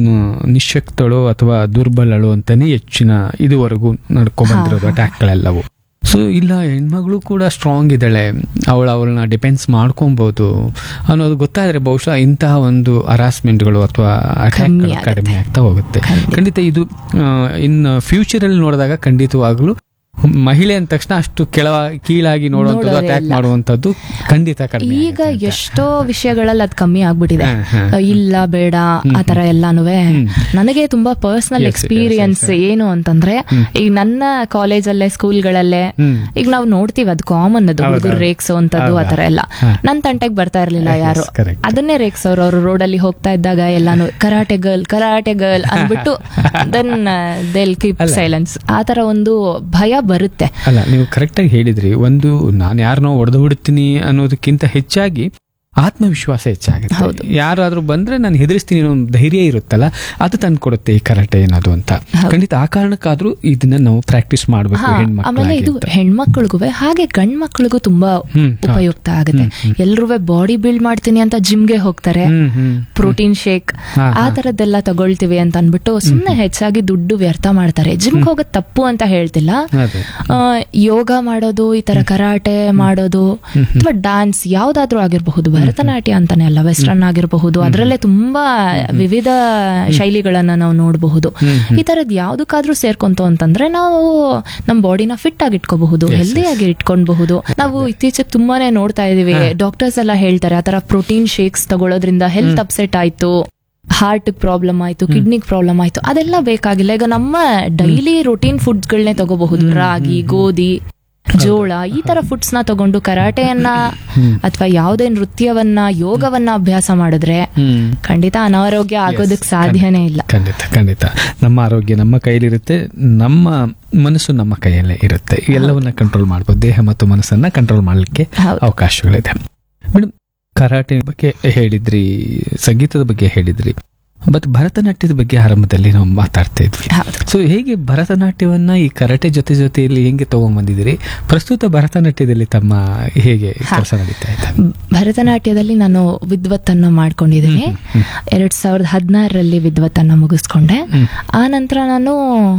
ನಿಶಕ್ತಳು ಅಥವಾ ದುರ್ಬಲಳು ಅಂತಾನೆ ಹೆಚ್ಚಿನ ಇದುವರೆಗೂ ನಡ್ಕೊಂಡ್ ಬಂದಿರೋದು ಅಟ್ಯಾಕ್ಗಳೆಲ್ಲವು ಸೊ ಇಲ್ಲ ಹೆಣ್ಮಗಳು ಕೂಡ ಸ್ಟ್ರಾಂಗ್ ಇದ್ದಾಳೆ ಅವಳು ಅವಳನ್ನ ಡಿಪೆಂಡ್ಸ್ ಮಾಡ್ಕೊಬಹುದು ಅನ್ನೋದು ಗೊತ್ತಾದ್ರೆ ಬಹುಶಃ ಇಂತಹ ಒಂದು ಹರಾಸ್ಮೆಂಟ್ಗಳು ಅಥವಾ ಕಮ್ಮಿ ಅಟ್ಯಾಕ್ ಆಗುತ್ತೆ. ಕಡಿಮೆ ಆಗ್ತಾ ಹೋಗುತ್ತೆ ಖಂಡಿತ. ಖಂಡಿತ ಇದು ಇನ್ನು ಫ್ಯೂಚರ್ ಅಲ್ಲಿ ನೋಡಿದಾಗ ಖಂಡಿತವಾಗ್ಲೂ ಮಹಿಳೆ ಅಂದ ತಕ್ಷಣ ಅಷ್ಟು ಕೆಳ ಕೀಳಾಗಿ ನೋಡುವಂಥದ್ದು ನೋಡೋದೇ ಅಟ್ಯಾಕ್ ಇಲ್ಲ. ಮಾಡುವಂಥದ್ದು ಖಂಡಿತ ಕಡಿಮೆ ಈಗ ಆಗುತ್ತೆ ಅಂತ. ಎಷ್ಟೋ ವಿಷಯಗಳಲ್ಲಿ ಅದು ಕಮ್ಮಿ ಆಗ್ಬಿಟ್ಟಿದೆ ಹಾ, ಹಾ. ಅಹ್, ಇಲ್ಲ ಬೇಡ ಆ ತರ ಎಲ್ಲಾನು ನನಗೆ ತುಂಬಾ personal Yes, yes, experience yes, yes. ಏನು ಅಂತಂದ್ರೆ ಈಗ ನನ್ನ ಕಾಲೇಜಲ್ಲೇ ಸ್ಕೂಲ್ಗಳಲ್ಲೇ ಹ್ಮ್. ಈಗ ನಾವು ನೋಡ್ತೀವಿ ಅದು ಕಾಮನ್ ಅದು ಹೌದು, ಹುಡುಗರು ಹೌದು. ರೇಗ್ಸೋ ಅಂತದ್ದು ಆ ತರ ಎಲ್ಲ ಹಾ. ನನ್ ತಂಟೆಗೆ ಬರ್ತಾ ಇರ್ಲಿಲ್ಲ Yes, ಯಾರು correct. ಅದನ್ನೇ ರೇಗ್ಸೋರು ಅವರು ರೋಡಲ್ಲಿ ಹೋಗ್ತಾ ಇದ್ದಾಗ ಎಲ್ಲಾನು ಕರಾಟೆ ಗರ್ಲ್ ಕರಾಟೆ ಗರ್ಲ್ ಅಂದ್ಬಿಟ್ಟು ದೆನ್ ದೇಲ್ ಕೀಪ್ ಅಲ್ಲ. ಸೈಲೆನ್ಸ್ ಆ ತರ ಒಂದು ಭಯ ಬರುತ್ತೆ ಅಲ್ಲ ನೀವು ಕರೆಕ್ಟಾಗಿ ಹೇಳಿದ್ರಿ ಒಂದು ನಾನು ಯಾರನ್ನೋ ಹೊಡೆದು ಬಿಡ್ತೀನಿ ಅನ್ನೋದಕ್ಕಿಂತ ಹೆಚ್ಚಾಗಿ ಆತ್ಮವಿಶ್ವಾಸ ಹೆಚ್ಚಾಗುತ್ತೆ ಹೌದು. ಯಾರಾದ್ರೂ ಬಂದ್ರೆ ನಾನು ಹೆದರಿಸ್ತೀನಿ ಅನ್ನೋ ಒಂದು ಧೈರ್ಯ ಇರುತ್ತಲ್ಲ ಅದು ತಂದು ಕೊಡುತ್ತೆ ಈ ಕರಾಟೆ ಅನ್ನೋದು ಅಂತ ಖಂಡಿತ ಆ ಕಾರಣಕ್ಕಾದ್ರೂ ಇದನ್ನ ನಾವು ಪ್ರಾಕ್ಟೀಸ್ ಮಾಡಬೇಕು ಹಾ, ಆಮೇಲೆ ಇದು ಹೆಣ್ಮಕ್ಳು ಹೆಣ್ಮಕ್ಳಿಗೂ ಹಾಗೆ ಗಂಡ್ ಮಕ್ಳಿಗೂ ತುಂಬಾ ಹ್ಮ್, ಹೌದು. ಉಪಯುಕ್ತ ಆಗುತ್ತೆ ಎಲ್ರೂ ಬಾಡಿ ಬಿಲ್ಡ್ ಮಾಡ್ತೀನಿ ಅಂತ ಜಿಮ್ಗೆ ಹೋಗ್ತಾರೆ ಹ್ಮ್ ಹ್ಮ್ ಪ್ರೋಟೀನ್ ಶೇಕ್ ಹಾ, ಆ ತರದ್ದೆಲ್ಲ ತಗೊಳ್ತೀವಿ ಅಂತ ಅನ್ಬಿಟ್ಟು ಸುಮ್ನೆ ಹೆಚ್ಚಾಗಿ ದುಡ್ಡು ವ್ಯರ್ಥ ಮಾಡ್ತಾರೆ ಜಿಮ್ಗೆ ಹೋಗೋದ್ ತಪ್ಪು ಅಂತ ಹೇಳ್ತಿಲ್ಲ ಅದೇ ಆ, ಯೋಗ ಮಾಡೋದು ಈ ತರ ಕರಾಟೆ ಮಾಡೋದು ಅಥವಾ ಡಾನ್ಸ್ ಯಾವ್ದಾದ್ರೂ ಆಗಿರಬಹುದು ಭರತನಾಟ್ಯ ಅಂತಾನೆ ಅಲ್ಲ ವೆಸ್ಟರ್ನ್ ಆಗಿರಬಹುದು ಅದರಲ್ಲೇ ತುಂಬಾ ವಿವಿಧ ಶೈಲಿಗಳನ್ನ ನಾವು ನೋಡಬಹುದು ಈ ತರದ್ ಯಾವ್ದಕ್ಕಾದ್ರೂ ಸೇರ್ಕೊಂತು ಅಂತಂದ್ರೆ ನಾವು ನಮ್ಮ ಬಾಡಿನ ಫಿಟ್ ಆಗಿ ಇಟ್ಕೋಬಹುದು ಹೆಲ್ದಿ ಆಗಿ ಇಟ್ಕೊಳ್ಬಹುದು ನಾವು ಇತ್ತೀಚೆಗೆ ತುಂಬಾನೇ ನೋಡ್ತಾ ಇದೀವಿ ಡಾಕ್ಟರ್ಸ್ ಎಲ್ಲ ಹೇಳ್ತಾರೆ ಆತರ ಪ್ರೋಟೀನ್ ಶೇಕ್ಸ್ ತಗೊಳ್ಳೋದ್ರಿಂದ ಹೆಲ್ತ್ ಅಪ್ಸೆಟ್ ಆಯ್ತು ಹಾರ್ಟ್ ಪ್ರಾಬ್ಲಮ್ ಆಯ್ತು ಕಿಡ್ನಿಗ್ ಪ್ರಾಬ್ಲಮ್ ಆಯ್ತು ಅದೆಲ್ಲ ಬೇಕಾಗಿಲ್ಲ ಈಗ ನಮ್ಮ ಡೈಲಿ ರೊಟೀನ್ ಫುಡ್ಸ್ಗಳನ್ನೇ ತಗೋಬಹುದು ರಾಗಿ ಗೋಧಿ ಜೋಳ ಈ ತರ ಫುಡ್ಸ್ ನ ತಗೊಂಡು ಕರಾಟೆಯನ್ನ ಅಥವಾ ಯಾವುದೇ ನೃತ್ಯವನ್ನ ಯೋಗವನ್ನ ಅಭ್ಯಾಸ ಮಾಡಿದ್ರೆ ಹ್ಮ್ ಖಂಡಿತ ಅನಾರೋಗ್ಯ ಆಗೋದಕ್ಕೆ ಸಾಧ್ಯನೇ ಇಲ್ಲ ಖಂಡಿತ ಖಂಡಿತ ನಮ್ಮ ಆರೋಗ್ಯ ನಮ್ಮ ಕೈಲಿರುತ್ತೆ ನಮ್ಮ ಮನಸ್ಸು ನಮ್ಮ ಕೈಯಲ್ಲೇ ಇರುತ್ತೆ ಎಲ್ಲವನ್ನ ಕಂಟ್ರೋಲ್ ಮಾಡ್ಬೋದು ದೇಹ ಮತ್ತು ಮನಸ್ಸನ್ನ ಕಂಟ್ರೋಲ್ ಮಾಡಲಿಕ್ಕೆ ಹೌದು. ಅವಕಾಶಗಳಿದೆ ಮೇಡಮ್ ಕರಾಟೆ ಬಗ್ಗೆ ಹೇಳಿದ್ರಿ ಸಂಗೀತದ ಬಗ್ಗೆ ಹೇಳಿದ್ರಿ ಬಟ್ ಭರತನಾಟ್ಯದ ಬಗ್ಗೆ ಆರಂಭದಲ್ಲಿ ನಾವು ಮಾತಾಡ್ತಾ ಇದ್ವಿ ಹೌದು. ಸೊ ಹೇಗೆ ಭರತನಾಟ್ಯವನ್ನ ಈ ಕರಾಟೆ ಜೊತೆ ಜೊತೆಯಲ್ಲಿ ಹೆಂಗೆ ತಗೊಂಡ್ಬಂದಿದ್ದೀರಿ ಪ್ರಸ್ತುತ ಭರತನಾಟ್ಯದಲ್ಲಿ ತಮ್ಮ ಹೇಗೆ ಕೆಲಸ ನಡೀತಾ ಇದೆ ಭರತನಾಟ್ಯದಲ್ಲಿ ನಾನು ವಿದ್ವತ್ತನ್ನ ಮಾಡ್ಕೊಂಡಿದ್ದೀನಿ ಎರಡ್ ಸಾವಿರದ ಹದಿನಾರರಲ್ಲಿ ವಿದ್ವತ್ತನ್ನ ಮುಗಿಸ್ಕೊಂಡೆ ಆ ನಂತರ ನಾನು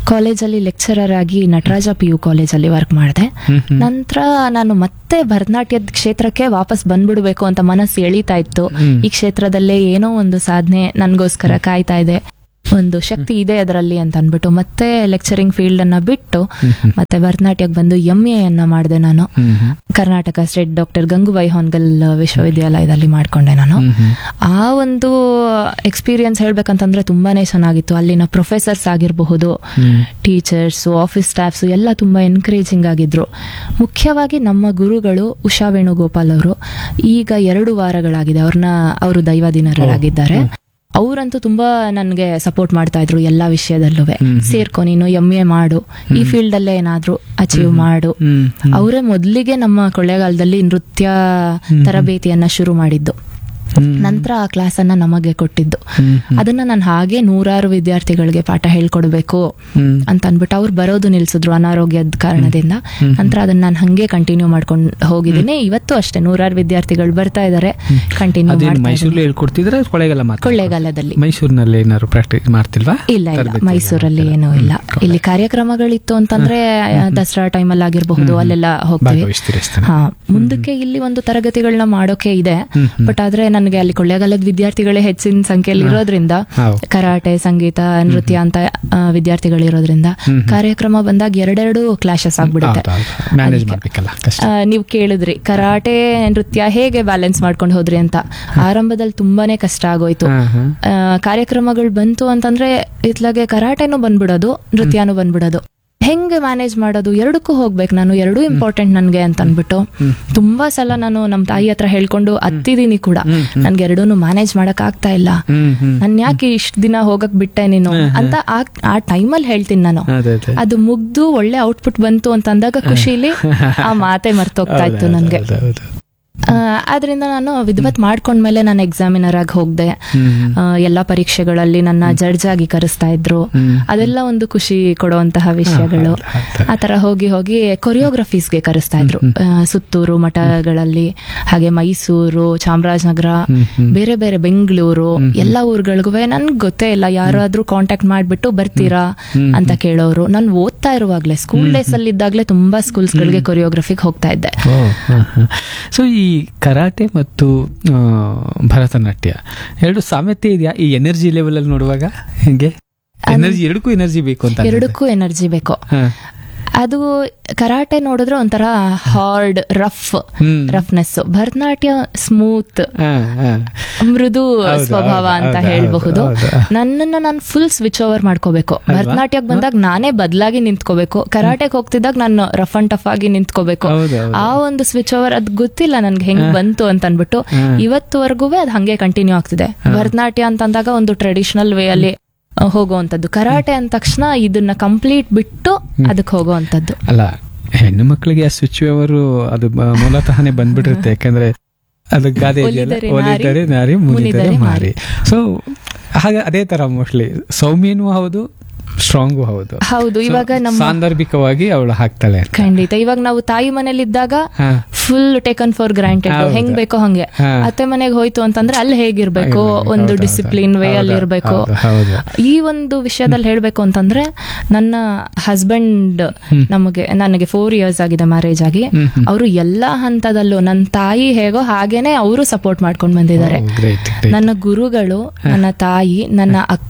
ಕಾಲೇಜಲ್ಲಿ ಲೆಕ್ಚರರ್ ಆಗಿ ನಟರಾಜ ಪಿ ಯು ಕಾಲೇಜಲ್ಲಿ ವರ್ಕ್ ಮಾಡಿದೆ ನಂತರ ನಾನು ಮತ್ತೆ ಭರತನಾಟ್ಯದ ಕ್ಷೇತ್ರಕ್ಕೆ ವಾಪಸ್ ಬಂದ್ಬಿಡ್ಬೇಕು ಅಂತ ಮನಸ್ಸು ಎಳೀತಾ ಇತ್ತು ಈ ಕ್ಷೇತ್ರದಲ್ಲೇ ಏನೋ ಒಂದು ಸಾಧನೆ ನನ್ಗೋಸ್ಕರ ಕಾಯ್ತಾ ಇದೆ ಒಂದು ಶಕ್ತಿ ಇದೆ ಅದರಲ್ಲಿ ಅಂತ ಅನ್ಬಿಟ್ಟು ಮತ್ತೆ ಲೆಕ್ಚರಿಂಗ್ ಫೀಲ್ಡ್ ಅನ್ನ ಬಿಟ್ಟು ಮತ್ತೆ ಭರತನಾಟ್ಯಕ್ಕೆ ಬಂದು ಎಂ ಎನ್ನ ಮಾಡಿದೆ ನಾನು ಕರ್ನಾಟಕ ಸ್ಟೇಟ್ ಡಾಕ್ಟರ್ ಗಂಗೂಬಾಯಿ ಹಾನ್ಗಲ್ ವಿಶ್ವವಿದ್ಯಾಲಯದಲ್ಲಿ ಮಾಡ್ಕೊಂಡೆ ನಾನು ಆ ಒಂದು ಎಕ್ಸ್ಪೀರಿಯನ್ಸ್ ಹೇಳ್ಬೇಕಂತಂದ್ರೆ ತುಂಬಾನೇ ಚೆನ್ನಾಗಿತ್ತು ಅಲ್ಲಿನ ಪ್ರೊಫೆಸರ್ಸ್ ಆಗಿರಬಹುದು ಟೀಚರ್ಸ್ ಆಫೀಸ್ ಸ್ಟಾಫ್ಸ್ ಎಲ್ಲ ತುಂಬಾ ಎನ್ಕರೇಜಿಂಗ್ ಆಗಿದ್ರು ಮುಖ್ಯವಾಗಿ ನಮ್ಮ ಗುರುಗಳು ಉಷಾ ವೇಣುಗೋಪಾಲ್ ಅವರು ಈಗ ಎರಡು ವಾರಗಳಾಗಿದೆ ಅವ್ರನ್ನ ಅವರು ದೈವಾಧೀನರಾಗಿದ್ದಾರೆ ಅವರಂತೂ ತುಂಬಾ ನನ್ಗೆ ಸಪೋರ್ಟ್ ಮಾಡ್ತಾ ಇದ್ರು ಎಲ್ಲಾ ವಿಷಯದಲ್ಲೂ ಸೇರ್ಕೊ ನೀನು ಎಂ ಎ ಮಾಡು ಈ ಫೀಲ್ಡ್ ಅಲ್ಲೇ ಏನಾದ್ರೂ ಅಚೀವ್ ಮಾಡು ಅವರೇ ಮೊದಲಿಗೆ ನಮ್ಮ ಕೊಳ್ಳೇಗಾಲದಲ್ಲಿ ನೃತ್ಯ ತರಬೇತಿಯನ್ನ ಶುರು ಮಾಡಿದ್ದು ನಂತರ ಆ ಕ್ಲಾಸ್ ಅನ್ನ ನಮಗೆ ಕೊಟ್ಟಿದ್ದು ಅದನ್ನ ನಾನು ಹಾಗೆ ನೂರಾರು ವಿದ್ಯಾರ್ಥಿಗಳಿಗೆ ಪಾಠ ಹೇಳ್ಕೊಡ್ಬೇಕು ಅಂತ ಅನ್ಬಿಟ್ಟು ಅವ್ರು ಬರೋದು ನಿಲ್ಸಿದ್ರು ಅನಾರೋಗ್ಯದ ಕಾರಣದಿಂದ ನಂತರ ಅದನ್ನ ನಾನು ಹಂಗೆ ಕಂಟಿನ್ಯೂ ಮಾಡ್ಕೊಂಡು ಹೋಗಿದ್ದೀನಿ ಇವತ್ತು ಅಷ್ಟೇ ನೂರಾರು ವಿದ್ಯಾರ್ಥಿಗಳು ಬರ್ತಾ ಇದಾರೆ ಕಂಟಿನ್ಯೂ ಅದೇನು ಮಾಡ್ತಾ ಮೈಸೂರಲ್ಲಿ ಹೇಳ್ಕೊಡ್ತಿದ್ರೆ ಕೊಳ್ಳೇಗಾಲ ಮಾತ್ರ ಕೊಳ್ಳೇಗಾಲದಲ್ಲಿ ಮೈಸೂರಿನಲ್ಲಿ ಏನಾದ್ರು ಪ್ರಾಕ್ಟೀಸ್ ಮಾಡ್ತಿಲ್ವಾ ಇಲ್ಲ ಇಲ್ಲ ತರಬೇತಿ ಮೈಸೂರಲ್ಲಿ ಎಲ್ಲ ಏನೂ ಇಲ್ಲ ಹ್ಮ್. ಇಲ್ಲಿ ಕಾರ್ಯಕ್ರಮಗಳಿತ್ತು ಅಂತಂದ್ರೆ ದಸರಾ ಟೈಮಲ್ಲಿ ಆಗಿರಬಹುದು ಅಲ್ಲೆಲ್ಲ ಹೋಗ್ತೀವಿ ಭಾಗವಹಿಸ್ತೀರಿ ಅಷ್ಟೇ ಹಾ ಮುಂದಕ್ಕೆ ಇಲ್ಲಿ ಒಂದು ತರಗತಿಗಳನ್ನ ಮಾಡೋಕೆ ಇದೆ ಬಟ್ ಆದ್ರೆ ನನಗೆ ಅಲ್ಲಿ ಕೊಳ್ಳೇಗಾಲದ ವಿದ್ಯಾರ್ಥಿಗಳೇ ಹೆಚ್ಚಿನ ಸಂಖ್ಯೆಯಲ್ಲಿ ಇರೋದ್ರಿಂದ ಹೌದು. ಕರಾಟೆ ಸಂಗೀತ ನೃತ್ಯ ಅಂತ ಆ, ವಿದ್ಯಾರ್ಥಿಗಳಿರೋದ್ರಿಂದ ಕಾರ್ಯಕ್ರಮ ಬಂದಾಗ ಎರಡೆರಡು ಕ್ಲಾಶಸ್ ಆಗ್ಬಿಡುತ್ತೆ ಮ್ಯಾನೇಜ್ ಮಾಡ್ಬೇಕಲ್ಲ ಕಷ್ಟ ಆ, ನೀವು ಕೇಳಿದ್ರಿ ಕರಾಟೆ ನೃತ್ಯ ಹೇಗೆ ಬ್ಯಾಲೆನ್ಸ್ ಮಾಡ್ಕೊಂಡು ಹೋದ್ರಿ ಅಂತ ಆರಂಭದಲ್ಲಿ ತುಂಬಾನೇ ಕಷ್ಟ ಆಗೋಯ್ತು ಹಾ, ಹಾ. ಆ, ಕಾರ್ಯಕ್ರಮಗಳು ಬಂತು ಅಂತಂದ್ರೆ ಇತ್ಲಾಗೆ ಕರಾಟೆನೂ ಬಂದ್ಬಿಡೋದು ನೃತ್ಯನೂ ಬಂದ್ಬಿಡೋದು ಹೆಂಗೆ ಮ್ಯಾನೇಜ್ ಮಾಡೋದು ಎರಡಕ್ಕೂ ಹೋಗ್ಬೇಕು ನಾನು ಎರಡೂ ಇಂಪಾರ್ಟೆಂಟ್ ನನ್ಗೆ ಅಂತ ಅನ್ಬಿಟ್ಟು ತುಂಬಾ ಸಲ ನಾನು ನಮ್ಮ ತಾಯಿ ಹತ್ರ ಹೇಳ್ಕೊಂಡು ಹತ್ತಿದೀನಿ ಕೂಡ ನನ್ಗೆ ಎರಡೂ ಮ್ಯಾನೇಜ್ ಮಾಡಕ್ ಆಗ್ತಾ ಇಲ್ಲ ಹ್ಮ್ ಹ್ಮ್ ನನ್ ಯಾಕೆ ಇಷ್ಟ ದಿನ ಹೋಗಕ್ ಬಿಟ್ಟೆ ನೀನು ಅಂತ ಆ ಆ ಟೈಮಲ್ಲಿ ಹೇಳ್ತೀನಿ ನಾನು ಅದೇ ಅದೇ ಅದು ಮುಗ್ದು ಒಳ್ಳೆ ಔಟ್ಪುಟ್ ಬಂತು ಅಂತ ಅಂದಾಗ ಖುಷಿಲಿ ಆ ಮಾತೆ ಮರ್ತೋಗ್ತಾ ಇತ್ತು ನನ್ಗೆ ಹೌದು, ಹೌದು. ಆ, ಆದ್ರಿಂದ ನಾನು ವಿದ್ವತ್ ಮಾಡ್ಕೊಂಡ್ಮೇಲೆ ನಾನು ಎಕ್ಸಾಮಿನರ್ ಆಗಿ ಹೋಗ್ದೆ ಆ, ಎಲ್ಲಾ ಪರೀಕ್ಷೆಗಳಲ್ಲಿ ನನ್ನ ಜಡ್ಜ್ ಆಗಿ ಕರೆಸ್ತಾ ಇದ್ರು ಅದೆಲ್ಲ ಒಂದು ಖುಷಿ ಕೊಡುವಂತಹ ವಿಷಯಗಳು ಆ ತರ ಹೋಗಿ ಹೋಗಿ ಕೊರಿಯೋಗ್ರಫೀಸ್ಗೆ ಕರೆಸ್ತಾ ಇದ್ರು ಆ, ಸುತ್ತೂರು ಮಠಗಳಲ್ಲಿ ಹಾಗೆ ಮೈಸೂರು ಚಾಮರಾಜನಗರ ಬೇರೆ ಬೇರೆ ಬೆಂಗಳೂರು ಎಲ್ಲಾ ಊರುಗಳಿಗೂ ನನ್ಗೆ ಗೊತ್ತೇ ಇಲ್ಲ ಯಾರಾದ್ರೂ ಕಾಂಟ್ಯಾಕ್ಟ್ ಮಾಡ್ಬಿಟ್ಟು ಬರ್ತೀರಾ ಅಂತ ಕೇಳೋರು ನಾನು ಓದ್ತಾ ಇರುವಾಗ್ಲೇ ಸ್ಕೂಲ್ ಡೇಸ್ ಅಲ್ಲಿ ಇದ್ದಾಗ್ಲೇ ತುಂಬಾ ಸ್ಕೂಲ್ಸ್ ಗಳಿಗೆ ಕೊರಿಯೋಗ್ರಫಿಗೆ ಹೋಗ್ತಾ ಇದ್ದೆ ಸೊ ಈ ಕರಾಟೆ ಮತ್ತು ಆ, ಭರತನಾಟ್ಯ ಎರಡು ಸಾಮ್ಯತೆ ಇದೆಯಾ ಈ ಎನರ್ಜಿ ಲೆವೆಲ್ ಅಲ್ಲಿ ನೋಡುವಾಗ ಹೆಂಗೆ ಎನರ್ಜಿ ಎರಡಕ್ಕೂ ಎನರ್ಜಿ ಬೇಕು ಅಂತ ಅನ್ಸುತ್ತೆ. ಎರಡಕ್ಕೂ ಎನರ್ಜಿ ಬೇಕು ಹಾ. ಅದು ಕರಾಟೆ ನೋಡಿದ್ರೆ ಒಂಥರ ಹಾರ್ಡ್ ರಫ್ ಹ್ಮ್. ರಫ್ನೆಸ್ ಭರತನಾಟ್ಯ ಸ್ಮೂತ್ ಹಾ, ಹಾ. ಮೃದು ಹೌದು, ಸ್ವಭಾವ ಹೌದು, ಅಂತ ಹೌದು, ಹೇಳ್ಬಹುದು ಹೌದು. ನನ್ನನ್ನ ನಾನು ಫುಲ್ ಸ್ವಿಚ್ ಓವರ್ ಮಾಡ್ಕೋಬೇಕು ಭರತನಾಟ್ಯಕ್ಕೆ ಬಂದಾಗ ನಾನೇ ಬದಲಾಗಿ ನಿಂತ್ಕೋಬೇಕು ಕರಾಟೆಗೆ ಹೋಗ್ತಿದ್ದಾಗ ನಾನು ರಫ್ ಅಂಡ್ ಟಫ್ ಆಗಿ ನಿಂತ್ಕೋಬೇಕು ಹೌದು, ಹೌದು. ಆ ಒಂದು ಸ್ವಿಚ್ ಓವರ್ ಅದ್ ಗೊತ್ತಿಲ್ಲ ನನ್ಗೆ ಹೆಂಗ್ ಬಂತು ಅಂತ ಅನ್ಬಿಟ್ಟು ಇವತ್ತುವರೆಗೂ ಅದ್ ಹಂಗೆ ಕಂಟಿನ್ಯೂ ಆಗ್ತಿದೆ ಭರತನಾಟ್ಯ ಅಂತಂದಾಗ ಒಂದು ಟ್ರೆಡಿಷನಲ್ ವೇ ಅಲ್ಲಿ ಆ, ಹೋಗುವಂತದ್ದು ಕರಾಟೆ ಅಂದ ತಕ್ಷಣ ಇದನ್ನ ಕಂಪ್ಲೀಟ್ ಬಿಟ್ಟು ಅದಕ್ಕೆ ಹೋಗುವಂತದ್ದು ಅಲ್ಲ ಹೆಣ್ಣು ಮಕ್ಕಳಿಗೆ ಆ ಸ್ವಿಚ್ ಅವರು ಅದು ಬ- ಮೂಲತಃನೇ ಬಂದ್ಬಿಟ್ಟಿರುತ್ತೆ ಯಾಕಂದ್ರೆ ಅದು ಗಾದೆ ಇದೆಯಲ್ಲ ಒಲಿದರೆ ನಾರಿ, ಒಲಿದರೆ ನಾರಿ ಮುನಿದರೆ ಮುನಿದರೆ ಮಾರಿ ಸೊ ಹಾಗೆ ಅದೇ ತರ ಮೋಸ್ಟ್ಲಿ ಸೌಮ್ಯನೂ ಹೌದು ಸ್ಟ್ರಾಂಗು ಹೌದು ಹೌದು So, ಇವಾಗ ನಮ್ಮ ಸಾಂದರ್ಭಿಕವಾಗಿ ಅವಳು ಹಾಕ್ತಾಳೆ ಅಂತ. ಖಂಡಿತ ಇವಾಗ ನಾವು ತಾಯಿ ಮನೇಲಿ ಇದ್ದಾಗ ಹಾ. ಫುಲ್ ಟೇಕನ್ ಫಾರ್ ಗ್ರಾಂಟೆಡ್ ಹೌದು. ಹೆಂಗ್ ಬೇಕೋ ಹಂಗೆ ಹಾ. ಅತ್ತೆ ಮನೆಗೆ ಹೋಯ್ತು ಅಂತಂದ್ರೆ ಅಲ್ಲಿ ಹೇಗಿರ್ಬೇಕು ಹೌದು, ಒಂದು ಹೌದು, ಡಿಸಿಪ್ಲಿನ್ ವೇ ಹೌದು, ಅಲ್ಲಿ ಇರ್ಬೇಕು ಹೌದು, ಹೌದು. ಈ ಒಂದು ವಿಷಯದಲ್ಲಿ ಹೇಳ್ಬೇಕು ಅಂತಂದ್ರೆ ನನ್ನ ಹಸ್ಬೆಂಡ್ ನಮಗೆ ನನಗೆ ಫೋರ್ ಇಯರ್ಸ್ ಆಗಿದೆ ಮ್ಯಾರೇಜ್ ಆಗಿ ಅವರು ಎಲ್ಲಾ ಹಂತದಲ್ಲೂ ನನ್ನ ತಾಯಿ ಹೇಗೋ ಹಾಗೇನೆ ಅವರು ಸಪೋರ್ಟ್ ಮಾಡ್ಕೊಂಡು ಬಂದಿದ್ದಾರೆ Oh, great, great. ನನ್ನ ಗುರುಗಳು ನನ್ನ ತಾಯಿ ನನ್ನ ಅಕ್ಕ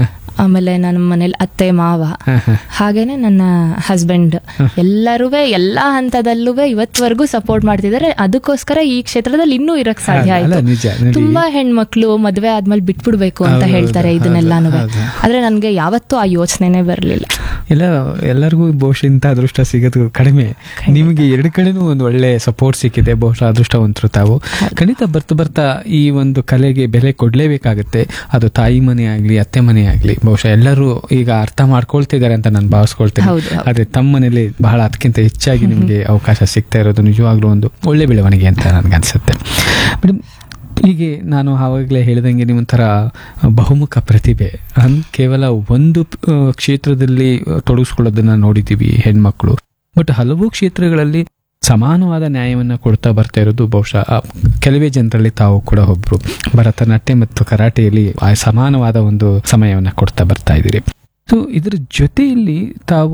ಆಮೇಲೆ ನನ್ನ ಮನೇಲಿ ಅತ್ತೆ ಮಾವ ಹಾ, ಹಾ. ಹಾಗೇನೆ ನನ್ನ ಹಸ್ಬೆಂಡ್ ಎಲ್ಲರೂ ಎಲ್ಲಾ ಹಂತದಲ್ಲೂ ಇವತ್ವರೆಗೂ ಸಪೋರ್ಟ್ ಮಾಡ್ತಿದ್ದಾರೆ ಅದಕ್ಕೋಸ್ಕರ ಈ ಕ್ಷೇತ್ರದಲ್ಲಿ ಇನ್ನೂ ಇರಕ್ ಸಾಧ್ಯ ಅಲ್ಲ, ಆಯ್ತು ನಿಜ, ನೋಡಿ. ತುಂಬಾ ಹೆಣ್ಮಕ್ಳು ಮದ್ವೆ ಆದ್ಮೇಲೆ ಬಿಟ್ಬಿಡ್ಬೇಕು ಅಂತ ಹೌದು, ಹೇಳ್ತಾರೆ ಹೌದು, ಇದನ್ನೆಲ್ಲಾನು ಹೌದು. ಆದ್ರೆ ನನ್ಗೆ ಯಾವತ್ತೂ ಆ ಯೋಚನೆನೇ ಬರ್ಲಿಲ್ಲ ಎಲ್ಲ ಎಲ್ಲರಿಗೂ ಬಹುಶಃ ಇಂಥ ಅದೃಷ್ಟ ಸಿಗೋದು ಕಡಿಮೆ ನಿಮಗೆ ಎರಡು ಕಡೆನೂ ಒಂದು ಒಳ್ಳೆ ಸಪೋರ್ಟ್ ಸಿಕ್ಕಿದೆ ಬಹುಶಃ ಅದೃಷ್ಟವಂತರು ತಾವು ಖಂಡಿತ ಬರ್ತಾ ಬರ್ತಾ ಈ ಒಂದು ಕಲೆಗೆ ಬೆಲೆ ಕೊಡ್ಲೇಬೇಕಾಗುತ್ತೆ ಅದು ತಾಯಿ ಮನೆ ಆಗ್ಲಿ ಅತ್ತೆ ಮನೆ ಆಗ್ಲಿ ಬಹುಶಃ ಎಲ್ಲರೂ ಈಗ ಅರ್ಥ ಮಾಡ್ಕೊಳ್ತಿದ್ದಾರೆ ಅಂತ ನಾನು ಭಾವಿಸ್ಕೊಳ್ತೇನೆ ಹೌದು, ಹೌದು. ಆದ್ರೆ ತಮ್ಮ ಮನೇಲಿ ಬಹಳ ಅದಕ್ಕಿಂತ ಹೆಚ್ಚಾಗಿ ನಿಮಗೆ ಅವಕಾಶ ಸಿಗ್ತಾ ಇರೋದು ನಿಜವಾಗ್ಲೂ ಒಂದು ಒಳ್ಳೆ ಬೆಳವಣಿಗೆ ಅಂತ ನನ್ಗನ್ಸುತ್ತೆ ಮೇಡಮ್ ಹೀಗೆ ನಾನು ಆವಾಗಲೇ ಹೇಳಿದಂಗೆ ನೀವೊಂಥರ ಬಹುಮುಖ ಪ್ರತಿಭೆ ಅನ್ ಕೇವಲ ಒಂದು ಆ, ಕ್ಷೇತ್ರದಲ್ಲಿ ತೊಡಗಿಸ್ಕೊಳ್ಳೋದನ್ನ ನೋಡಿದ್ದೀವಿ ಹೆಣ್ಮಕ್ಳು ಬಟ್ ಹಲವು ಕ್ಷೇತ್ರಗಳಲ್ಲಿ ಸಮಾನವಾದ ನ್ಯಾಯವನ್ನ ಕೊಡ್ತಾ ಬರ್ತಾ ಇರೋದು ಬಹುಶಃ ಆ ಕೆಲವೇ ಜನರಲ್ಲಿ ತಾವು ಕೂಡ ಒಬ್ರು ಭರತನಾಟ್ಯ ಮತ್ತು ಕರಾಟೆಯಲ್ಲಿ ಆ ಸಮಾನವಾದ ಒಂದು ಸಮಯವನ್ನ ಕೊಡ್ತಾ ಬರ್ತಾ ಇದ್ದೀರಿ ಸೊ ಇದ್ರ ಜೊತೆಯಲ್ಲಿ ತಾವು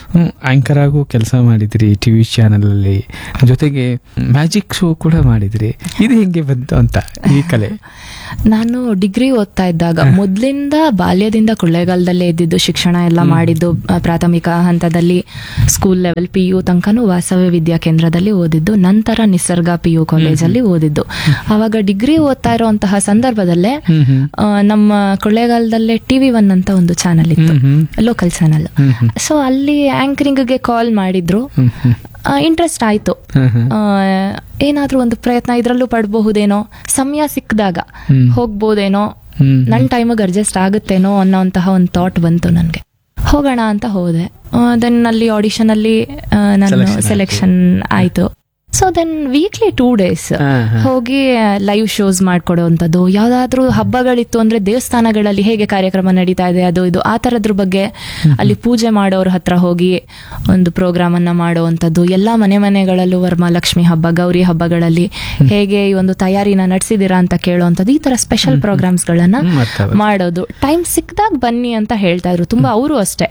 ಆಂಕರ್ ಆಗೋ ಕೆಲಸ ಮಾಡಿದ್ರಿ ಟಿ ವಿ ಚಾನಲಲ್ಲಿ ಜೊತೆಗೆ ಮ್ಯಾಜಿಕ್ ಶೋ ಕೂಡ ಮಾಡಿದ್ರಿ ಇದು ಹೆಂಗೆ ಬಂತು ಅಂತ ಈ ಕಲೆ ನಾನು ಡಿಗ್ರಿ ಓದ್ತಾ ಇದ್ದಾಗ ಮೊದ್ಲಿಂದ ಬಾಲ್ಯದಿಂದ ಕೊಳ್ಳೇಗಾಲದಲ್ಲೇ ಇದ್ದಿದ್ದು ಶಿಕ್ಷಣ ಎಲ್ಲ ಮಾಡಿದ್ದು ಆ, ಪ್ರಾಥಮಿಕ ಹಂತದಲ್ಲಿ ಸ್ಕೂಲ್ ಲೆವೆಲ್ ಪಿ ಯು ತನಕನೂ ವಾಸವ್ಯ ವಿದ್ಯಾ ಕೇಂದ್ರದಲ್ಲಿ ಓದಿದ್ದು ನಂತರ ನಿಸರ್ಗ ಪಿ ಯು ಕಾಲೇಜಲ್ಲಿ ಓದಿದ್ದು ಅವಾಗ ಡಿಗ್ರಿ ಓದ್ತಾ ಇರುವಂತಹ ಸಂದರ್ಭದಲ್ಲೇ ಹ್ಮ್ ಹ್ಮ್ ಆ, ನಮ್ಮ ಕೊಳ್ಳೇಗಾಲದಲ್ಲೇ ಟಿವಿ ಒನ್ ಅಂತ ಒಂದು ಚಾನಲ್ ಇತ್ತು ಹ್ಮ್ ಹ್ಮ್ ಲೋಕಲ್ ಚಾನಲ್ ಹ್ಮ್ ಹ್ಮ್ ಸೊ ಅಲ್ಲಿ ಆಂಕರಿಂಗ್ಗೆ ಕಾಲ್ ಮಾಡಿದ್ರು ಹ್ಮ್ ಹ್ಮ್ ಇಂಟ್ರೆಸ್ಟ್ ಆಯ್ತು ಹ್ಮ್ ಹ್ಮ್ ಆ, ಏನಾದ್ರೂ ಒಂದು ಪ್ರಯತ್ನ ಇದ್ರಲ್ಲೂ ಪಡ್ಬಹುದೇನೋ ಸಮಯ ಸಿಕ್ಕಿದಾಗ ಹ್ಮ್. ಹೋಗ್ಬೋದೇನೋ ಹ್ಮ್ ನನ್ನ ಟೈಮಿಗೆ ಅಡ್ಜಸ್ಟ್ ಆಗುತ್ತೇನೋ ಅನ್ನೋಂತಹ ಒಂದು ಥಾಟ್ ಬಂತು ನನಗೆ ಹೋಗೋಣ ಅಂತ ಹೋದೆ ದೆನ್ ಅಲ್ಲಿ ಆಡಿಷನ್ ಅಲ್ಲಿ ಆ, ನಾನು Selection ಆಯ್ತು. ಸೆಲೆಕ್ಷನ್ ಆಯ್ತು so then weekly two days ಹಾ, ಹಾ. ಹೋಗಿ ಲೈವ್ ಶೋಸ್ ಮಾಡ್ಕೊಡೋವಂಥದ್ದು ಯಾವ್ದಾದ್ರೂ ಹಬ್ಬಗಳಿತ್ತು ಅಂದ್ರೆ ದೇವಸ್ಥಾನಗಳಲ್ಲಿ ಹೇಗೆ ಕಾರ್ಯಕ್ರಮ ನಡೀತಾ ಇದೆ ಅದು ಇದು ಆ ಥರದ್ರ ಬಗ್ಗೆ ಅಲ್ಲಿ ಪೂಜೆ ಮಾಡೋರ ಹತ್ರ ಹೋಗಿ ಒಂದು ಪ್ರೋಗ್ರಾಮ್ ಅನ್ನ ಮಾಡುವಂಥದ್ದು ಎಲ್ಲಾ ಮನೆ ಮನೆಗಳಲ್ಲೂ ವರಮಹಾಲಕ್ಷ್ಮಿ ಹಬ್ಬ ಗೌರಿ ಹಬ್ಬಗಳಲ್ಲಿ ಹೇಗೆ ಈ ಒಂದು ತಯಾರಿನ ನಡೆಸಿದೀರಾ ಅಂತ ಕೇಳುವಂಥದ್ದು ಈ ತರ ಸ್ಪೆಷಲ್ ಪ್ರೋಗ್ರಾಮ್ಸ್ ಗಳನ್ನ ಹ್ಮ್, ಅರ್ಥವಾಯ್ತು. ಮಾಡೋದು ಟೈಮ್ ಸಿಕ್ದಾಗ ಬನ್ನಿ ಅಂತ ಹೇಳ್ತಾ ಇದ್ರು ತುಂಬಾ ಅವರು ಅಷ್ಟೇ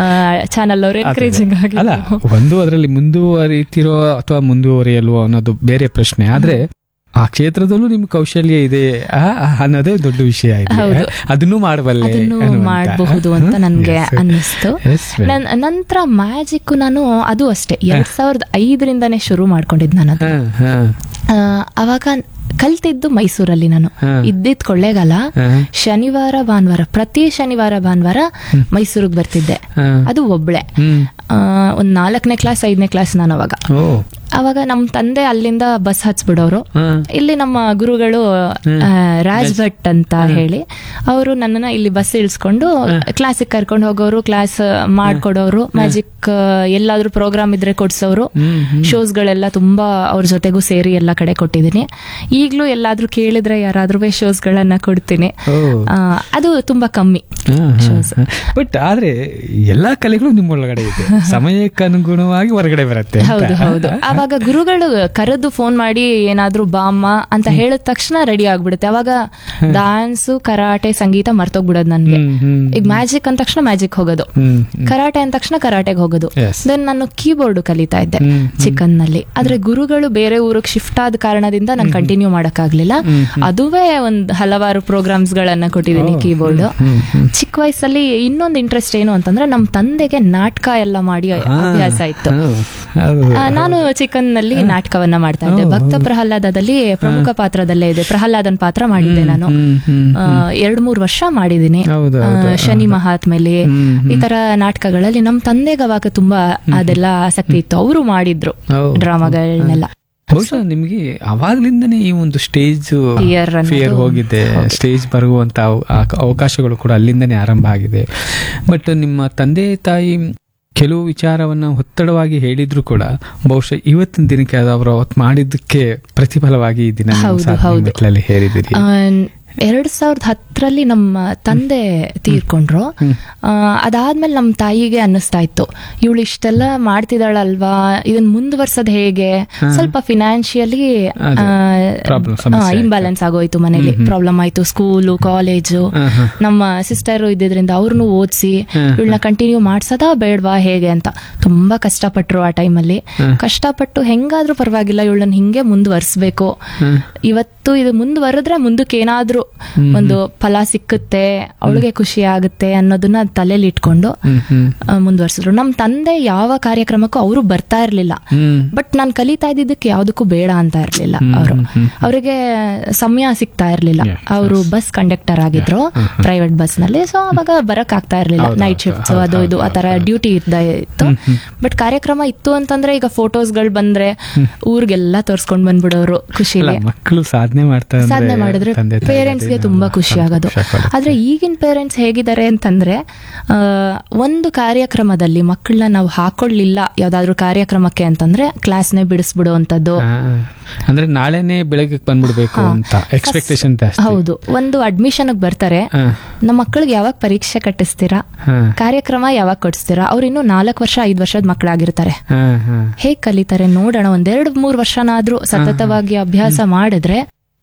ಚಾನಲ್ ಅವರು ಅದೇ, ಎನ್ಕರೇಜಿಂಗ್ ಅದೇ. ಅಲ್ಲ ಆಗಿ ಒಂದು ಅದರಲ್ಲಿ ಮುಂದುವರಿತಿರೋ ಅಥವಾ ಮುಂದುವರಿಯಲ್ವೋ ಅನ್ನೋದು ಬೇರೆ ಪ್ರಶ್ನೆ ಆದ್ರೆ ಆ ಕ್ಷೇತ್ರದಲ್ಲೂ ನಿಮ್ ಕೌಶಲ್ಯ ಇದೆ ಆ, ಆ, ಅನ್ನೋದೇ ದೊಡ್ಡ ವಿಷಯ ಇದೆ ಹೌದು. ಅದನ್ನು ಮಾಡಬಲ್ಲೆ ಅದನ್ನು ಅನ್ನುವಂತ. ಮಾಡಬಹುದು ಅಂತ ಹ್ಮ್, ನನ್ಗೆ yes. ಅನ್ನಿಸ್ತು Yes, well. ನನ್- ನಂತರ ಮ್ಯಾಜಿಕ್ ನಾನು ಅದು ಅಷ್ಟೇ ಎರಡ್ ಸಾವಿರದ ಐದರಿಂದಾನೇ ಶುರು ಮಾಡ್ಕೊಂಡಿದ್ ನಾನು ಅದು ಹಾ, ಹಾ, ಆ, ಅವಾಗ ಕಲ್ತಿದ್ದು ಮೈಸೂರಲ್ಲಿ ನಾನು ಹಾ. ಇದ್ದಿದ್ ಕೊಳ್ಳೇಗಾಲ ಹಾ, ಶನಿವಾರ ಭಾನುವಾರ ಪ್ರತಿ ಶನಿವಾರ ಭಾನುವಾರ ಮೈಸೂರಿಗೆ ಬರ್ತಿದ್ದೆ ಹಾ. ಅದು ಒಬ್ಳೆ ಹ್ಮ್. ಆ, ಒಂದ್ ನಾಲ್ಕನೇ ಕ್ಲಾಸ್ ಐದನೇ ಕ್ಲಾಸ್ ನಾನು ಅವಾಗ ಓ ಅವಾಗ ನಮ್ಮ ತಂದೆ ಅಲ್ಲಿಂದ ಬಸ್ ಹಚ್ಬಿಡೋರು ಹಾ. ಇಲ್ಲಿ ನಮ್ಮ ಗುರುಗಳು ಆ, ರಾಜ್ ಭಟ್ ಅಂತ ಹೇಳಿ ಅವರು ನನ್ನನ್ನ ಇಲ್ಲಿ ಬಸ್ ಇಳಿಸ್ಕೊಂಡು ಕ್ಲಾಸಿಗೆ ಕರ್ಕೊಂಡು ಹೋಗೋರು ಕ್ಲಾಸ್ ಮಾಡ್ಕೊಡೋರು ಮ್ಯಾಜಿಕ್ ಎಲ್ಲಾದ್ರೂ ಪ್ರೋಗ್ರಾಮ್ ಇದ್ರೆ ಕೊಡ್ಸೋರು ಹ್ಮ್, ಶೋಸ್ ಗಳೆಲ್ಲ ತುಂಬಾ ಅವ್ರ ಜೊತೆಗೂ ಸೇರಿ ಎಲ್ಲ ಕಡೆ ಕೊಟ್ಟಿದ್ದೀನಿ ಈಗ್ಲೂ ಎಲ್ಲಾದ್ರೂ ಕೇಳಿದ್ರೆ ಯಾರಾದ್ರೂ ಶೋಸ್ ಗಳನ್ನ ಕೊಡ್ತೀನಿ ಓ ಆ, ಅದು ತುಂಬಾ ಕಮ್ಮಿ shows. ಬಟ್ ಆದ್ರೆ ಎಲ್ಲಾ ಕಲೆಗಳು ನಿಮ್ಮೊಳಗಡೆ ಇದೆ ಸಮಯಕ್ಕೆ ಅನುಗುಣವಾಗಿ ಹೊರಗಡೆ ಬರುತ್ತೆ ಅಂತ. ಹೌದು ಹೌದು ಅವಾಗ ಗುರುಗಳು ಕರೆದು ಫೋನ್ ಮಾಡಿ ಏನಾದ್ರೂ ಬಾಮ್ಮ ಅಂತ ಹೇಳಿದ ತಕ್ಷಣ ರೆಡಿ ಆಗ್ಬಿಡುತ್ತೆ ಅವಾಗ ಡಾನ್ಸ್ ಕರಾಟೆ ಸಂಗೀತ ಮರ್ತೋಗ್ಬಿಡೋದು ನನ್ಗೆ ಹ್ಮ್, ಹ್ಮ್, ಈಗ ಮ್ಯಾಜಿಕ್ ಅಂದ ತಕ್ಷಣ ಮ್ಯಾಜಿಕ್ ಹೋಗೋದು ಹ್ಮ್, ಕರಾಟೆ ಅಂದ ತಕ್ಷಣ ಕರಾಟೆಗೆ ಹೋಗೋದು Yes. ದೆನ್ ನಾನು ಕೀಬೋರ್ಡ್ ಕಲಿತಾ ಇದ್ದೆ ಹ್ಮ್, ಚಿಕನ್ ನಲ್ಲಿ ಆದ್ರೆ ಗುರುಗಳು ಬೇರೆ ಊರಿಗೆ ಶಿಫ್ಟ್ ಆದ ಕಾರಣದಿಂದ ನಾನು ಕಂಟಿನ್ಯೂ ಮಾಡಕ್ಕಾಗ್ಲಿಲ್ಲ ಅದುವೇ ಒಂದ್ ಹಲವಾರು ಪ್ರೋಗ್ರಾಮ್ಸ್ ಗಳನ್ನ ಕೊಟ್ಟಿದ್ದೀನಿ ಕೀಬೋರ್ಡ್ ಹ್ಮ್, ಹ್ಮ್. ಚಿಕ್ಕ ವಯಸ್ಸಲ್ಲಿ ಇನ್ನೊಂದು ಇಂಟ್ರೆಸ್ಟ್ ಏನು ಅಂತಂದ್ರೆ ನಮ್ ತಂದೆಗೆ ನಾಟಕ ಎಲ್ಲ ಮಾಡಿ ಅಭ್ಯಾಸ ಇತ್ತು ಹೌದು, ಹೌದು. ಆ, ನಾನು ಚಿಕನ್ ನಲ್ಲಿ ನಾಟಕವನ್ನ ಮಾಡ್ತಾ ಇದ್ದೆ ಭಕ್ತ ಪ್ರಹ್ಲಾದದಲ್ಲಿ ಪ್ರಮುಖ ಪಾತ್ರದಲ್ಲೇ ಇದೆ ಪ್ರಹ್ಲಾದನ್ ಪಾತ್ರ ಮಾಡಿದ್ದೆ ನಾನು ಹ್ಮ್, ಹ್ಮ್. ಆ, ಎರಡ್ ಮೂರ್ ವರ್ಷ ಮಾಡಿದ್ದೀನಿ ಹೌದು, ಆ, ಹೌದು. ಶನಿ ಮಹಾತ್ಮೆಲಿ ಹ್ಮ್, ಈ ತರ ನಾಟಕಗಳಲ್ಲಿ ನಮ್ ತಂದೆಗೆ ಅವಾಗ ತುಂಬಾ ಅದೆಲ್ಲ ಆಸಕ್ತಿ ಇತ್ತು ಅವರು ಮಾಡಿದ್ರು ಹೌದು. ಡ್ರಾಮಾಗಳನ್ನೆಲ್ಲ ಬಹುಶಃ ನಿಮ್ಗೆ ಅವಾಗ್ಲಿಂದನೇ ಈ ಒಂದು ಸ್ಟೇಜ್ Fear ಅನ್ನೋದು- ಫಿಯರ್ ಹೋಗಿದೆ ಸ್ಟೇಜ್ ಬರುವಂತ ಅವ- ಆ- ಅವಕಾಶಗಳು ಕೂಡ ಅಲ್ಲಿಂದನೇ ಆರಂಭ ಆಗಿದೆ ಬಟ್ ನಿಮ್ಮ ತಂದೆ ತಾಯಿ ಕೆಲವು ವಿಚಾರವನ್ನ ಒತ್ತಡವಾಗಿ ಹೇಳಿದ್ರು ಕೂಡ ಬಹುಶಃ ಇವತ್ತಿನ ದಿನಕ್ಕೆ ಅದು ಅವರು ಅವತ್ತು ಮಾಡಿದ್ದಕ್ಕೆ ಪ್ರತಿಫಲವಾಗಿ ಈ ದಿನ ನೀವು ಹೌದು, ಸಾಧನೆ ಹೌದು. ಮೆಟ್ಲಲ್ಲಿ ಹೇರಿದಿರಿ ಆ, ಎರಡ್ ಸಾವಿರದ ಹತ್ತರಲ್ಲಿ ನಮ್ಮ ತಂದೆ ತೀರ್ಕೊಂಡ್ರು ಆ, ಅದಾದ್ಮೇಲೆ ನಮ್ಮ ತಾಯಿಗೆ ಅನ್ನಿಸ್ತಾ ಇತ್ತು ಇವಳು ಇಷ್ಟೆಲ್ಲ ಮಾಡ್ತಿದ್ದಾಳಲ್ವಾ ಇದನ್ನ ಮುಂದುವರ್ಸೋದ್ ಹೇಗೆ ಸ್ವಲ್ಪ ಫಿನಾನ್ಷಿಯಲಿ ಅದೇ, problem, ಸಮಸ್ಯೆ ಆಯ್ತು. ಇಂಬ್ಯಾಲೆನ್ಸ್ ಆಗೋಯ್ತು ಮನೇಲಿ ಪ್ರಾಬ್ಲಮ್ ಆಯ್ತು ಸ್ಕೂಲು ಕಾಲೇಜು ನಮ್ಮ ಸಿಸ್ಟರ್ ಇದ್ದಿದ್ರಿಂದ ಅವ್ರನ್ನು ಓದಿಸಿ ಇವಳನ್ನ ಕಂಟಿನ್ಯೂ ಮಾಡ್ಸೋದಾ ಬೇಡವಾ ಹೇಗೆ ಅಂತ ತುಂಬಾ ಕಷ್ಟಪಟ್ರು ಆ ಟೈಮಲ್ಲಿ ಕಷ್ಟಪಟ್ಟು ಹೆಂಗಾದ್ರೂ ಪರವಾಗಿಲ್ಲ ಇವಳನ್ನ ಹಿಂಗೆ ಮುಂದುವರ್ಸ್ಬೇಕು ಇವತ್ತು ಇದು ಮುಂದುವರೆದ್ರೆ ಮುಂದಕ್ಕೆ ಏನಾದ್ರೂ ಒಂದು ಫಲ ಸಿಕ್ಕುತ್ತೆ ಅವಳಿಗೆ ಖುಷಿ ಆಗುತ್ತೆ ಅನ್ನೋದನ್ನ ತಲೆಯಲ್ಲಿ ಇಟ್ಕೊಂಡು ಹ್ಮ್ ಹ್ಮ್ ಆ, ಮುಂದುವರ್ಸಿದ್ರು ನಮ್ಮ ತಂದೆ ಯಾವ ಕಾರ್ಯಕ್ರಮಕ್ಕೂ ಅವರು ಬರ್ತಾ ಇರ್ಲಿಲ್ಲ ಹ್ಮ್ ಬಟ್ ನಾನು ಕಲಿತಾ ಇದ್ದಿದ್ದಕ್ಕೆ ಯಾವ್ದಕ್ಕೂ ಬೇಡ ಅಂತ ಇರ್ಲಿಲ್ಲ ಅವರು ಅವರಿಗೆ ಸಮಯ ಸಿಗ್ತಾ ಇರ್ಲಿಲ್ಲ Yeah, ಅವರು ಬಸ್ ಕಂಡಕ್ಟರ್ ಆಗಿದ್ರು ಪ್ರೈವೇಟ್ ಬಸ್ ನಲ್ಲಿ ಸೊ ಅವಾಗ ಬರಕ್ ಆಗ್ತಾ ಇರ್ಲಿಲ್ಲ ಹೌದು, ನೈಟ್ ಹೌದು, ಶಿಫ್ಟ್ ಹೌದು, ಅದು ಇದು ಆ ತರ ಡ್ಯೂಟಿ ಇದ್ದ ಇತ್ತು ಬಟ್ ಕಾರ್ಯಕ್ರಮ ಇತ್ತು ಅಂತಂದ್ರೆ ಈಗ ಫೋಟೋಸ್ಗಳು ಬಂದ್ರೆ ಊರಿಗೆಲ್ಲ ತೋರ್ಸ್ಕೊಂಡ್ ಬಂದ್ಬಿಡೋರು ಅಲ್ಲ ಖುಷಿಲಿ ಮಕ್ಕಳು ಸಾಧನೆ ಮಾಡ್ತಾರೆ ಅಂದ್ರೆ ಸಾಧನೆ ಮಾಡಿದ್ರೆ ತಂದೆ ತಾಯಿ ಪೇರೆಂಟ್ಸ್ಗೆ ಅದೇನೋ ತುಂಬಾ ಖುಷಿ ಆಗೋದು ಸಂತೋಷ ಕೊಡುತ್ತೆ. ಆದ್ರೆ ಈಗಿನ ಪೇರೆಂಟ್ಸ್ ಹೇಗಿದ್ದಾರೆ ಅಂತಂದ್ರೆ ಆ, ಒಂದು ಕಾರ್ಯಕ್ರಮದಲ್ಲಿ ಮಕ್ಕಳನ್ನ ನಾವು ಹಾಕೊಳ್ಳಿಲ್ಲ ಯಾವ್ದಾದ್ರು ಕಾರ್ಯಕ್ರಮಕ್ಕೆ ಅಂತಂದ್ರೆ ಕ್ಲಾಸ್ನೇ ಬಿಡಿಸ್ಬಿಡುವಂತದ್ದು ಆ, ಅಂದ್ರೆ ನಾಳೆನೆ ಬೆಳಗ್ಗೆ ಬಂದ್ಬಿಡ್ಬೇಕು ಅಂತ ಎಕ್ಸ್ಪೆಕ್ಟೇಷನ್ ಜಾಸ್ತಿ ಹೌದು ಒಂದು ಅಡ್ಮಿಷನ್ ಬರ್ತಾರೆ ಹಾ, ನಮ್ಮ ಮಕ್ಕಳಿಗೆ ಯಾವಾಗ ಪರೀಕ್ಷೆ ಕಟ್ಟಿಸ್ತೀರಾ ಹಾ, ಕಾರ್ಯಕ್ರಮ ಯಾವಾಗ ಕೊಡಿಸ್ತೀರಾ ಅವ್ರು ಇನ್ನು ನಾಲ್ಕು ವರ್ಷ ಐದು ವರ್ಷದ ಮಕ್ಕಳಾಗಿರ್ತಾರೆ ಹಾ, ಹಾ. ಹೇಗ್ ಕಲಿತಾರೆ ನೋಡೋಣ ಒಂದೆರಡು ಮೂರು ವರ್ಷನಾದ್ರೂ ಸತತವಾಗಿ ಅಭ್ಯಾಸ ಮಾಡಿದ್ರೆ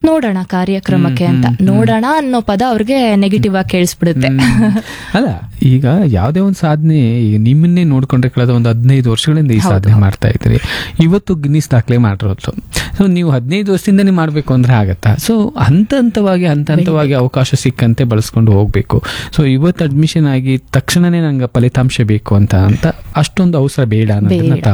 ನೋಡೋಣ ಕಾರ್ಯಕ್ರಮಕ್ಕೆ ಅಂತ ನೋಡೋಣ ಅನ್ನೋ ಪದ ಅವ್ರಿಗೆ ನೆಗೆಟಿವ್ ಆಗಿ ಕೇಳಿಸ್ಬಿಡುತ್ತೆ ಅಲ್ಲ ಈಗ ಯಾವುದೇ ಒಂದು ಸಾಧನೆ ಈಗ ನಿಮ್ಮನ್ನೇ ನೋಡ್ಕೊಂಡ್ರೆ ಕಳೆದ ಒಂದು ಹದಿನೈದು ವರ್ಷಗಳಿಂದ ಈ ಸಾಧನೆ ಮಾಡ್ತಾ ಇದ್ರಿ ಇವತ್ತು ಗಿನ್ನಿಸ್ ದಾಖಲೆ ಮಾಡಿರೋದು ಸೊ ನೀವು ಹದಿನೈದು ವರ್ಷದಿಂದನೇ ಮಾಡಬೇಕು ಅಂದ್ರೆ ಆಗತ್ತಾ ಸೊ ಹಂತ ಹಂತವಾಗಿ ಹಂತ ಹಂತವಾಗಿ ಅವಕಾಶ ಸಿಕ್ಕಂತೆ ಬಳಸ್ಕೊಂಡು ಹೋಗ್ಬೇಕು ಸೊ ಇವತ್ತು ಅಡ್ಮಿಷನ್ ಆಗಿ ತಕ್ಷಣನೇ ನಂಗೆ ಫಲಿತಾಂಶ ಬೇಕು ಅಂತ ಅಂತ ಅಷ್ಟೊಂದು ಅವಸರ ಬೇಡ ಅನ್ನೋದನ್ನ ಬೇಡ. ತಾವು